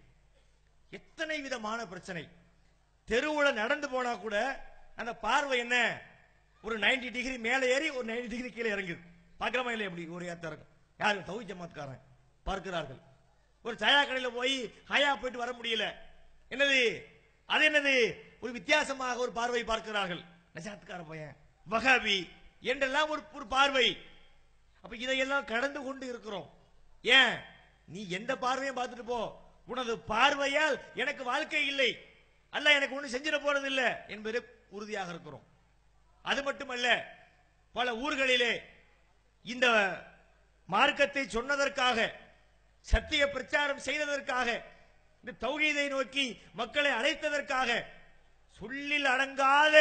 Speaker 3: எத்தனை விதமான பிரச்சனை தெருவுல நடந்து போனா கூட அந்த பார்வை என்ன ஒரு 90 டிகிரி மேலே ஏறி ஒரு 90 டிகிரி கீழே இறங்குது பார்க்கலாமா இல்லை எப்படி ஒரு ஏத்தம் இருக்கும் யாரும் தவி ஜமாத்காரன் பார்க்கிறார்கள் ஒரு சாயா கடையில போய் ஹாயா போயிட்டு வர முடியல என்னது அது என்னது ஒரு வித்தியாசமாக ஒரு பார்வை பார்க்கிறார்கள் நஜாத்கார பையன் வகாபி என்றெல்லாம் ஒரு ஒரு பார்வை அப்ப இதையெல்லாம் கடந்து கொண்டு இருக்கிறோம் ஏன் நீ எந்த பார்வையும் பார்த்துட்டு போ உனது பார்வையால் எனக்கு வாழ்க்கை இல்லை அல்ல எனக்கு ஒண்ணு செஞ்சிட போறது இல்ல என்பது உறுதியாக இருக்கிறோம் அது மட்டுமல்ல பல ஊர்களிலே இந்த மார்க்கத்தை சொன்னதற்காக சத்திய பிரச்சாரம் செய்ததற்காக இந்த தௌஹீதை நோக்கி மக்களை அழைத்ததற்காக சொல்லில் அடங்காத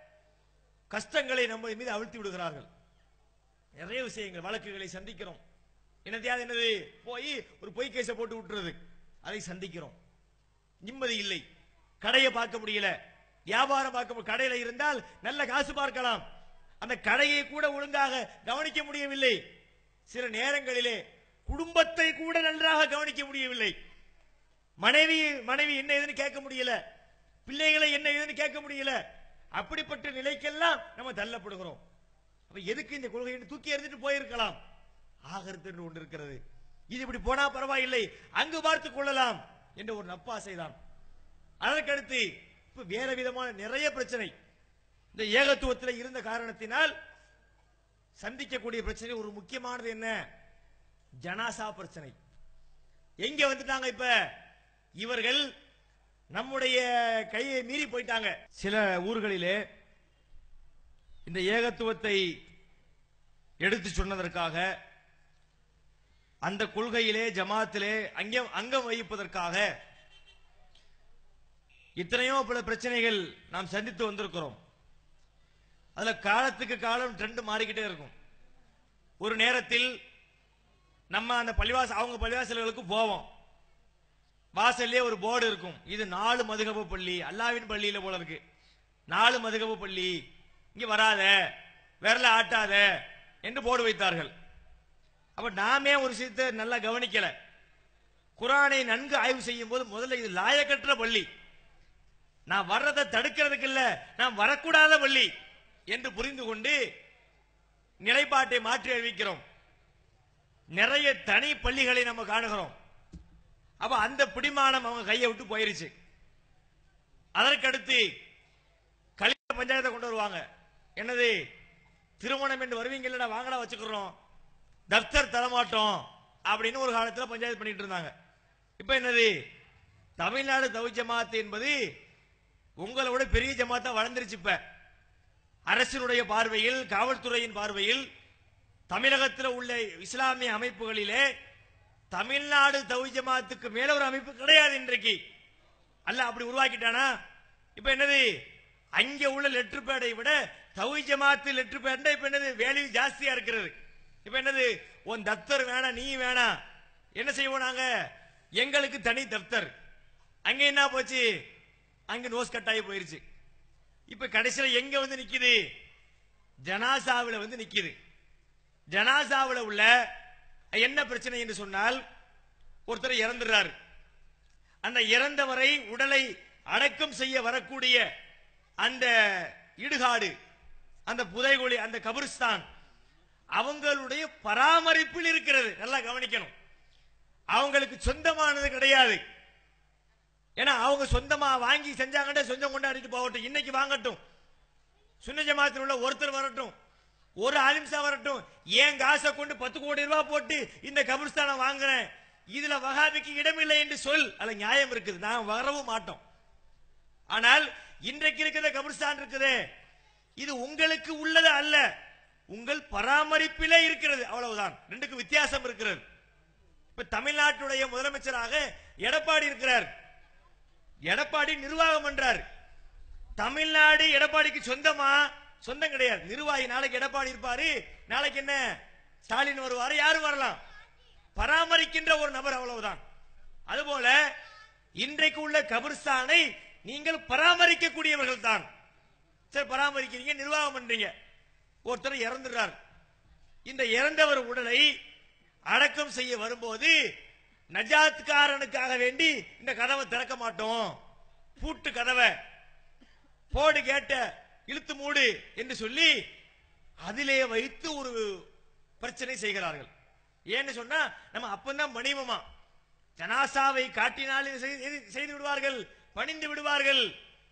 Speaker 3: கஷ்டங்களை நம்ம மீது அவிழ்த்தி விடுகிறார்கள் நிறைய விஷயங்கள் வழக்குகளை சந்திக்கிறோம் என்னதையாவது என்னது போய் ஒரு பொய் கேஸை போட்டு விட்டுறது அதை சந்திக்கிறோம் நிம்மதி இல்லை கடையை பார்க்க முடியல வியாபாரம் பார்க்க முடியல கடையில இருந்தால் நல்ல காசு பார்க்கலாம் அந்த கடையை கூட ஒழுங்காக கவனிக்க முடியவில்லை சில நேரங்களிலே குடும்பத்தை கூட நன்றாக கவனிக்க முடியவில்லை மனைவி மனைவி என்ன ஏதுன்னு கேட்க முடியல பிள்ளைகளை என்ன ஏதுன்னு கேட்க முடியல அப்படிப்பட்ட நிலைக்கெல்லாம் நம்ம தள்ளப்படுகிறோம் அப்ப எதுக்கு இந்த கொள்கையை தூக்கி எறிஞ்சிட்டு போயிருக்கலாம் ஆகறது என்று ஒன்று இருக்கிறது இது இப்படி போனா பரவாயில்லை அங்கு பார்த்துக் கொள்ளலாம் என்ற ஒரு நப்பாசை தான் அதற்கடுத்து இப்ப வேற விதமான நிறைய பிரச்சனை இந்த ஏகத்துவத்தில் இருந்த காரணத்தினால் சந்திக்கக்கூடிய பிரச்சனை ஒரு முக்கியமானது என்ன ஜனாசா பிரச்சனை எங்க வந்துட்டாங்க இப்ப இவர்கள் நம்முடைய கையை மீறி போயிட்டாங்க சில ஊர்களிலே இந்த ஏகத்துவத்தை எடுத்து சொன்னதற்காக அந்த கொள்கையிலே ஜமாத்திலே அங்கம் அங்கம் வகிப்பதற்காக இத்தனையோ பல பிரச்சனைகள் நாம் சந்தித்து வந்திருக்கிறோம் அதுல காலத்துக்கு காலம் ட்ரெண்ட் மாறிக்கிட்டே இருக்கும் ஒரு நேரத்தில் நம்ம அந்த பள்ளிவாச அவங்க பள்ளிவாசல்களுக்கு போவோம் வாசல்லே ஒரு போர்டு இருக்கும் இது நாலு மதுகப பள்ளி அல்லாவின் பள்ளியில போல இருக்கு நாலு மதுகப பள்ளி இங்க வராத விரல ஆட்டாத என்று போர்டு வைத்தார்கள் அப்ப நாமே ஒரு விஷயத்தை நல்லா கவனிக்கல குரானை நன்கு ஆய்வு செய்யும் போது முதல்ல இது லாயக்கற்ற பள்ளி நான் வர்றதை தடுக்கிறதுக்கு இல்ல நான் வரக்கூடாத பள்ளி என்று புரிந்து கொண்டு நிலைப்பாட்டை மாற்றி அறிவிக்கிறோம் நிறைய தனி பள்ளிகளை நம்ம காணுகிறோம் அப்ப அந்த பிடிமானம் அவங்க கையை விட்டு போயிருச்சு அதற்கடுத்து கல்யாண பஞ்சாயத்தை கொண்டு வருவாங்க என்னது திருமணம் என்று வருவீங்கல்ல வாங்கடா வச்சுக்கிறோம் தப்தர் தரமாட்டோம் அப்படின்னு ஒரு காலத்துல பஞ்சாயத்து பண்ணிட்டு இருந்தாங்க இப்ப என்னது தமிழ்நாடு தவி ஜமாத் என்பது உங்களை விட பெரிய ஜமாத்தா வளர்ந்துருச்சு இப்ப அரசினுடைய பார்வையில் காவல்துறையின் பார்வையில் தமிழகத்தில் உள்ள இஸ்லாமிய அமைப்புகளிலே தமிழ்நாடு தவி ஜமாத்துக்கு மேல ஒரு அமைப்பு கிடையாது இன்றைக்கு அல்ல அப்படி உருவாக்கிட்டானா இப்ப என்னது அங்க உள்ள லெட்டர் பேடை விட தவி ஜமாத்து லெட்டர் பேட் இப்ப என்னது வேல்யூ ஜாஸ்தியா இருக்கிறது இப்ப என்னது உன் தப்தர் வேணாம் நீ வேணாம் என்ன செய்வோம் நாங்க எங்களுக்கு தனி தப்தர் அங்க என்ன போச்சு அங்க நோஸ் கட் ஆகி போயிருச்சு இப்ப கடைசியில எங்க வந்து நிக்குது ஜனாசாவுல வந்து நிக்குது ஜனாசாவுல உள்ள என்ன பிரச்சனை என்று சொன்னால் ஒருத்தர் இறந்துடுறாரு அந்த இறந்தவரை உடலை அடக்கம் செய்ய வரக்கூடிய அந்த இடுகாடு அந்த புதைகுழி அந்த கபிரிஸ்தான் அவங்களுடைய பராமரிப்பில் இருக்கிறது நல்லா கவனிக்கணும் அவங்களுக்கு சொந்தமானது கிடையாது ஏன்னா அவங்க சொந்தமா வாங்கி செஞ்சாங்கன்னா சொந்தம் கொண்டாடிட்டு போகட்டும் இன்னைக்கு வாங்கட்டும் சுன்ன ஜமாத்தில் உள்ள ஒருத்தர் வரட்டும் ஒரு அலிம்சா வரட்டும் ஏன் காசை கொண்டு பத்து கோடி ரூபாய் போட்டு இந்த கபிரிஸ்தானை வாங்குறேன் இதுல வகாபிக்கு இடமில்லை என்று சொல் அதுல நியாயம் இருக்குது நான் வரவும் மாட்டோம் ஆனால் இன்றைக்கு இருக்கிற கபிரிஸ்தான் இருக்குதே இது உங்களுக்கு உள்ளது அல்ல உங்கள் பராமரிப்பிலே இருக்கிறது அவ்வளவுதான் ரெண்டுக்கு வித்தியாசம் இருக்கிறது இப்ப தமிழ்நாட்டுடைய முதலமைச்சராக எடப்பாடி இருக்கிறார் எடப்பாடி நிர்வாகம் பண்றார் தமிழ்நாடு எடப்பாடிக்கு சொந்தமா சொந்தம் கிடையாது நிர்வாகி நாளைக்கு எடப்பாடி இருப்பாரு நாளைக்கு என்ன ஸ்டாலின் வருவாரு யாரும் வரலாம் பராமரிக்கின்ற ஒரு நபர் அவ்வளவுதான் அதுபோல இன்றைக்கு உள்ள கபிர்ஸ்தானை நீங்கள் பராமரிக்கக்கூடியவர்கள் தான் சரி பராமரிக்கிறீங்க நிர்வாகம் பண்றீங்க ஒருத்தர் இறந்துடுறார் இந்த இறந்தவர் உடலை அடக்கம் செய்ய வரும்போது நஜாத்காரனுக்காக வேண்டி இந்த கதவை திறக்க மாட்டோம் பூட்டு கதவை போடு கேட்ட இழுத்து மூடு என்று சொல்லி அதிலே வைத்து ஒரு பிரச்சனை செய்கிறார்கள் ஏன்னு சொன்னா நம்ம அப்பந்தான் பணிவமா ஜனாசாவை காட்டினால் இதை செய்து- இது செய்து விடுவார்கள் பணிந்து விடுவார்கள்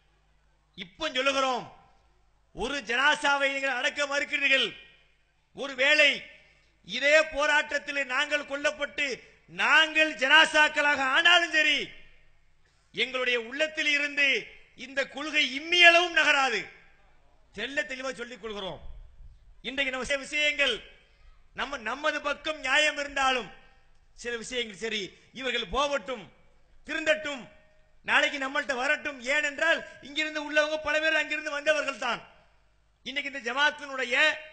Speaker 3: இப்ப சொல்லுகிறோம் ஒரு ஜனாசாவை நீங்கள் அடக்க மறுக்கிறீர்கள் ஒருவேளை இதே போராட்டத்தில் நாங்கள் கொல்லப்பட்டு நாங்கள் ஜனாசாக்களாக ஆனாலும் சரி எங்களுடைய உள்ளத்தில் இருந்து இந்த கொள்கை இம்மியளவும் நகராது தெல்ல தெளிவா சொல்லிக் கொள்கிறோம் இன்றைக்கு நம்ம சில விஷயங்கள் நம்ம நமது பக்கம் நியாயம் இருந்தாலும் சில விஷயங்கள் சரி இவர்கள் போகட்டும் திருந்தட்டும் நாளைக்கு நம்மள்ட்ட வரட்டும் ஏனென்றால் இங்கிருந்து உள்ளவங்க பல பேர் அங்கிருந்து வந்தவர்கள் தான் இன்னைக்கு இந்த ஜமாத்தினுடைய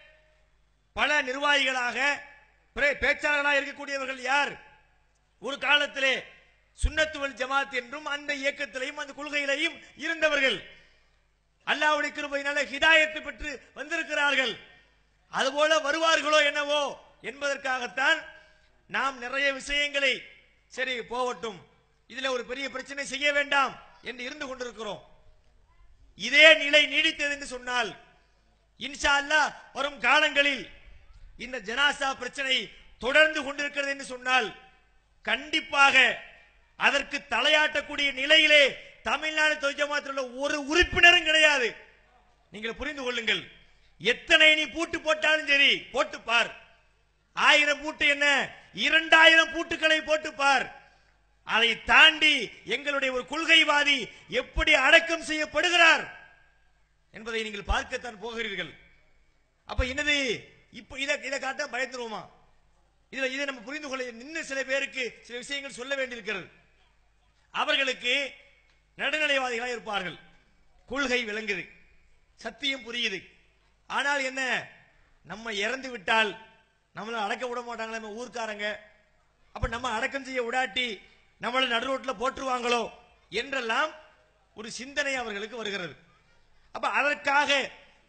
Speaker 3: பல நிர்வாகிகளாக பிற- பேச்சாளர்களாக இருக்கக்கூடியவர்கள் யார் ஒரு காலத்திலே சுன்னத்துவல் ஜமாத் என்றும் அந்த இயக்கத்திலையும் அந்த கொள்கையிலையும் இருந்தவர்கள் அல்லாஹ்வுடைய கிருபையினால ஹிதாயத்தை பெற்று வந்திருக்கிறார்கள் அதுபோல வருவார்களோ என்னவோ என்பதற்காகத்தான் நாம் நிறைய விஷயங்களை சரி போகட்டும் இதுல ஒரு பெரிய பிரச்சனை செய்ய வேண்டாம் என்று இருந்து கொண்டிருக்கிறோம் இதே நிலை நீடித்தது என்று சொன்னால் இன்ஷா அல்லாஹ் வரும் காலங்களில் இந்த ஜனாசா பிரச்சனை தொடர்ந்து கொண்டிருக்கிறது என்று சொன்னால் கண்டிப்பாக அதற்கு தலையாட்டக்கூடிய நிலையிலே தமிழ்நாடு தொழிற்சமாத்தில் உள்ள ஒரு உறுப்பினரும் கிடையாது நீங்கள் புரிந்து கொள்ளுங்கள் எத்தனை நீ பூட்டு போட்டாலும் சரி போட்டு பார் ஆயிரம் பூட்டு என்ன இரண்டாயிரம் பூட்டுக்களை போட்டு பார் அதை தாண்டி எங்களுடைய ஒரு கொள்கைவாதி எப்படி அடக்கம் செய்யப்படுகிறார் என்பதை நீங்கள் பார்க்கத்தான் போகிறீர்கள் அப்ப என்னது இப்ப இதை இதை காட்ட பயந்துருவோமா இதுல இதை நம்ம புரிந்து கொள்ள இன்னும் சில பேருக்கு சில விஷயங்கள் சொல்ல வேண்டியிருக்கிறது அவர்களுக்கு நடுநிலைவாதிகளாக இருப்பார்கள் கொள்கை விளங்குது சத்தியம் புரியுது ஆனால் என்ன நம்ம இறந்து விட்டால் நம்மள அடக்க விட மாட்டாங்களே நம்ம ஊர்க்காரங்க அப்ப நம்ம அடக்கம் செய்ய விடாட்டி நம்மள நடு ரோட்ல போட்டுருவாங்களோ என்றெல்லாம் ஒரு சிந்தனை அவர்களுக்கு வருகிறது அப்ப அதற்காக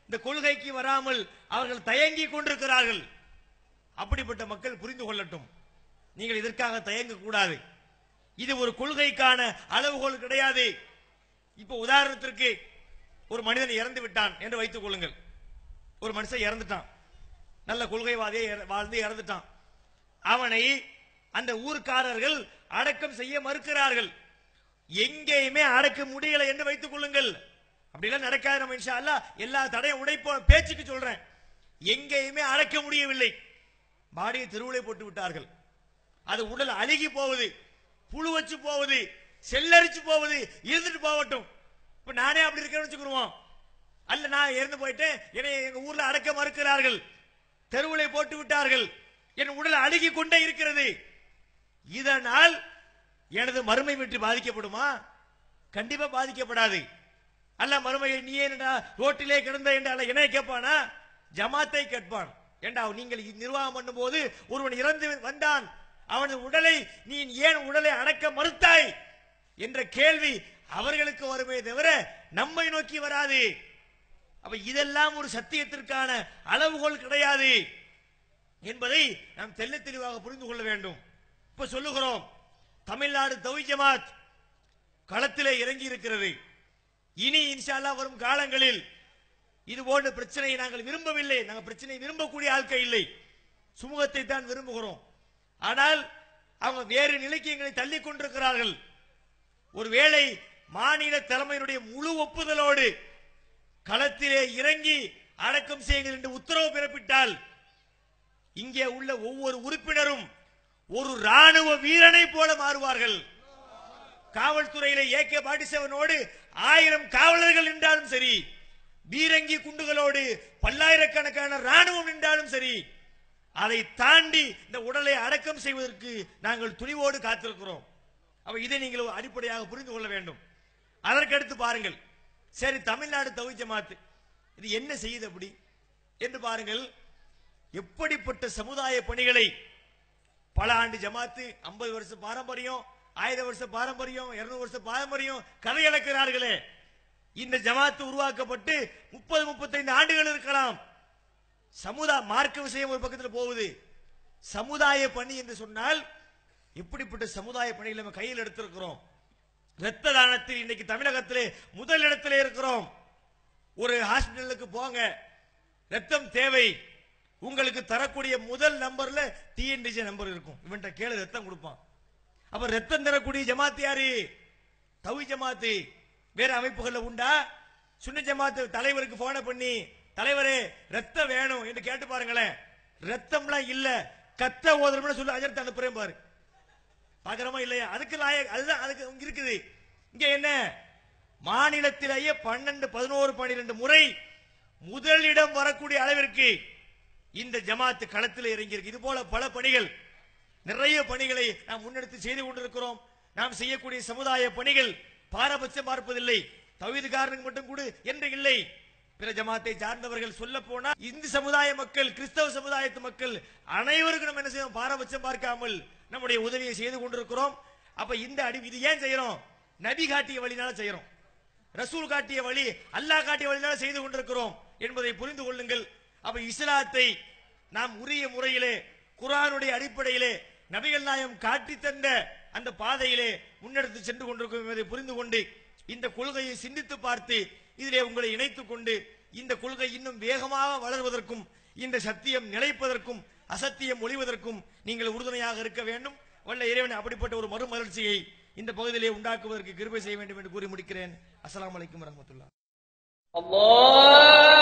Speaker 3: இந்த கொள்கைக்கு வராமல் அவர்கள் தயங்கி கொண்டிருக்கிறார்கள் அப்படிப்பட்ட மக்கள் புரிந்து கொள்ளட்டும் நீங்கள் இதற்காக தயங்க கூடாது இது ஒரு கொள்கைக்கான அளவுகோல் கிடையாது இப்போ உதாரணத்திற்கு ஒரு மனிதன் இறந்து விட்டான் என்று வைத்துக் கொள்ளுங்கள் ஒரு மனுஷன் இறந்துட்டான் நல்ல கொள்கைவாதியை இற- வாழ்ந்து இறந்துட்டான் அவனை அந்த ஊர்க்காரர்கள் அடக்கம் செய்ய மறுக்கிறார்கள் எங்கேயுமே அடக்க முடியல என்று வைத்துக் கொள்ளுங்கள் அப்படிலாம் நடக்காது நம்ம இன்ஷா அல்லாஹ் எல்லா தடையும் உடைப்போம் பேச்சுக்கு சொல்றேன் எங்கேயுமே அடக்க முடியவில்லை பாடியை தெருவிலே போட்டு விட்டார்கள் அது உடல் அழுகி போகுது புழு வச்சு போகுது செல்லரிச்சு போகுது இருந்துட்டு போகட்டும் இப்ப நானே அப்படி இருக்கேன்னு வச்சுக்கிருவோம் அல்ல நான் இறந்து போயிட்டேன் என்னை எங்க ஊர்ல அடக்க மறுக்கிறார்கள் தெருவிலே போட்டு விட்டார்கள் என் உடல் அழுகி கொண்டே இருக்கிறது இதனால் எனது மறுமை வெற்றி பாதிக்கப்படுமா கண்டிப்பா பாதிக்கப்படாது அல்ல மறுமையை நீ ஏன்டா ரோட்டிலே கிடந்த என்று அல்ல என்னை கேட்பானா ஜமாத்தை கேட்பான் ஏண்டா நீங்கள் நிர்வாகம் பண்ணும்போது ஒருவன் இறந்து வந்தான் அவனது உடலை நீ ஏன் உடலை அடக்க மறுத்தாய் என்ற கேள்வி அவர்களுக்கு வருமே தவிர நம்மை நோக்கி வராது அப்ப இதெல்லாம் ஒரு சத்தியத்திற்கான அளவுகோல் கிடையாது என்பதை நாம் தெள்ள தெளிவாக புரிந்து கொள்ள வேண்டும் இப்ப சொல்லுகிறோம் தமிழ்நாடு தவி ஜமாத் களத்திலே இறங்கி இருக்கிறது இனி இன்ஷா அல்லாஹ் வரும் காலங்களில் இது போன்ற பிரச்சனையை நாங்கள் விரும்பவில்லை நாங்கள் பிரச்சனையை விரும்பக்கூடிய ஆட்கள் இல்லை சுமூகத்தை தான் விரும்புகிறோம் ஆனால் அவங்க வேறு நிலைக்கு எங்களை தள்ளி கொண்டிருக்கிறார்கள் ஒருவேளை மாநில தலைமையினுடைய முழு ஒப்புதலோடு களத்திலே இறங்கி அடக்கம் செய்யுங்கள் என்று உத்தரவு பிறப்பித்தால் இங்கே உள்ள ஒவ்வொரு உறுப்பினரும் ஒரு ராணுவ வீரனை போல மாறுவார்கள் காவல்துறையில ஏகே பாட்டி செவனோடு ஆயிரம் காவலர்கள் நின்றாலும் சரி பீரங்கி குண்டுகளோடு பல்லாயிரக்கணக்கான ராணுவம் நின்றாலும் சரி அதை தாண்டி இந்த உடலை அடக்கம் செய்வதற்கு நாங்கள் துணிவோடு காத்திருக்கிறோம் அப்ப இதை நீங்கள் அடிப்படையாக புரிந்து கொள்ள வேண்டும் அதற்கடுத்து பாருங்கள் சரி தமிழ்நாடு தவி ஜமாத்து இது என்ன செய்யுது அப்படி என்று பாருங்கள் எப்படிப்பட்ட சமுதாய பணிகளை பல ஆண்டு ஜமாத்து 50 வருஷம் பாரம்பரியம் ஆயிரம் வருஷம் பாரம்பரியம் 200 வருஷம் பாரம்பரியம் கதை இழக்கிறார்களே இந்த ஜமாத்து உருவாக்கப்பட்டு முப்பது முப்பத்தைந்து ஆண்டுகள் இருக்கலாம் சமுதாய மார்க்க விஷயம் ஒரு பக்கத்தில் போகுது சமுதாய பணி என்று சொன்னால் எப்படிப்பட்ட சமுதாய பணிகளை நம்ம கையில் எடுத்திருக்கிறோம் இரத்த தானத்தில் இன்னைக்கு தமிழகத்திலே முதல் இடத்திலே இருக்கிறோம் ஒரு ஹாஸ்பிட்டலுக்கு போங்க ரத்தம் தேவை உங்களுக்கு தரக்கூடிய முதல் நம்பர்ல டிஎன்டிஜி நம்பர் இருக்கும் இவன்ட்ட கேளு ரத்தம் கொடுப்பான் அப்ப ரத்தம் தரக்கூடிய ஜமாத் யாரு தவி ஜமாத்து வேற அமைப்புகள்ல உண்டா சுன்ன ஜமாத்து தலைவருக்கு போன பண்ணி தலைவரே ரத்தம் வேணும் என்று கேட்டு பாருங்களேன் ரத்தம்லாம் இல்ல கத்த ஓதுறோம்னு சொல்லி அஜர்த்து அனுப்புறேன் பாரு பாக்குறோமா இல்லையா அதுக்கு லாயக் அதுதான் அதுக்கு இங்க இருக்குது இங்க என்ன மாநிலத்திலேயே பன்னெண்டு பதினோரு பன்னிரண்டு முறை முதலிடம் வரக்கூடிய அளவிற்கு இந்த ஜமாத்து களத்தில் இறங்கியிருக்கு இது போல பல பணிகள் நிறைய பணிகளை நாம் முன்னெடுத்து செய்து கொண்டிருக்கிறோம் நாம் செய்யக்கூடிய சமுதாய பணிகள் பாரபட்சம் பார்ப்பதில்லை தவிதுக்காரனுக்கு மட்டும் கூட என்று இல்லை பிற ஜமாத்தை சார்ந்தவர்கள் சொல்ல போனா இந்து சமுதாய மக்கள் கிறிஸ்தவ சமுதாயத்து மக்கள் அனைவருக்கும் நம்ம என்ன செய்யணும் பாரபட்சம் பார்க்காமல் நம்முடைய உதவியை செய்து கொண்டிருக்கிறோம் அப்ப இந்த அடி இது ஏன் செய்யறோம் நபி காட்டிய வழினால செய்யறோம் ரசூல் காட்டிய வழி அல்லாஹ் காட்டிய வழினால செய்து கொண்டிருக்கிறோம் என்பதை புரிந்து கொள்ளுங்கள் அப்ப இஸ்லாத்தை நாம் உரிய முறையிலே குர்ஆனுடைய அடிப்படையிலே நபிகள் நாயம் காட்டி தந்த அந்த பாதையிலே முன்னெடுத்து சென்று கொண்டிருக்கும் என்பதை புரிந்து கொண்டு இந்த கொள்கையை சிந்தித்து பார்த்து இதிலே உங்களை இணைத்துக் கொண்டு இந்த கொள்கை இன்னும் வேகமாக வளர்வதற்கும் இந்த சத்தியம் நிலைப்பதற்கும் அசத்தியம் ஒளிவதற்கும் நீங்கள் உறுதுணையாக இருக்க வேண்டும் வல்ல இறைவன் அப்படிப்பட்ட ஒரு மறுமலர்ச்சியை இந்த பகுதியிலே உண்டாக்குவதற்கு கிருபை செய்ய வேண்டும் என்று கூறி முடிக்கிறேன் அஸ்ஸலாமு அலைக்கும் வரஹ்மத்துல்லாஹ்
Speaker 4: الله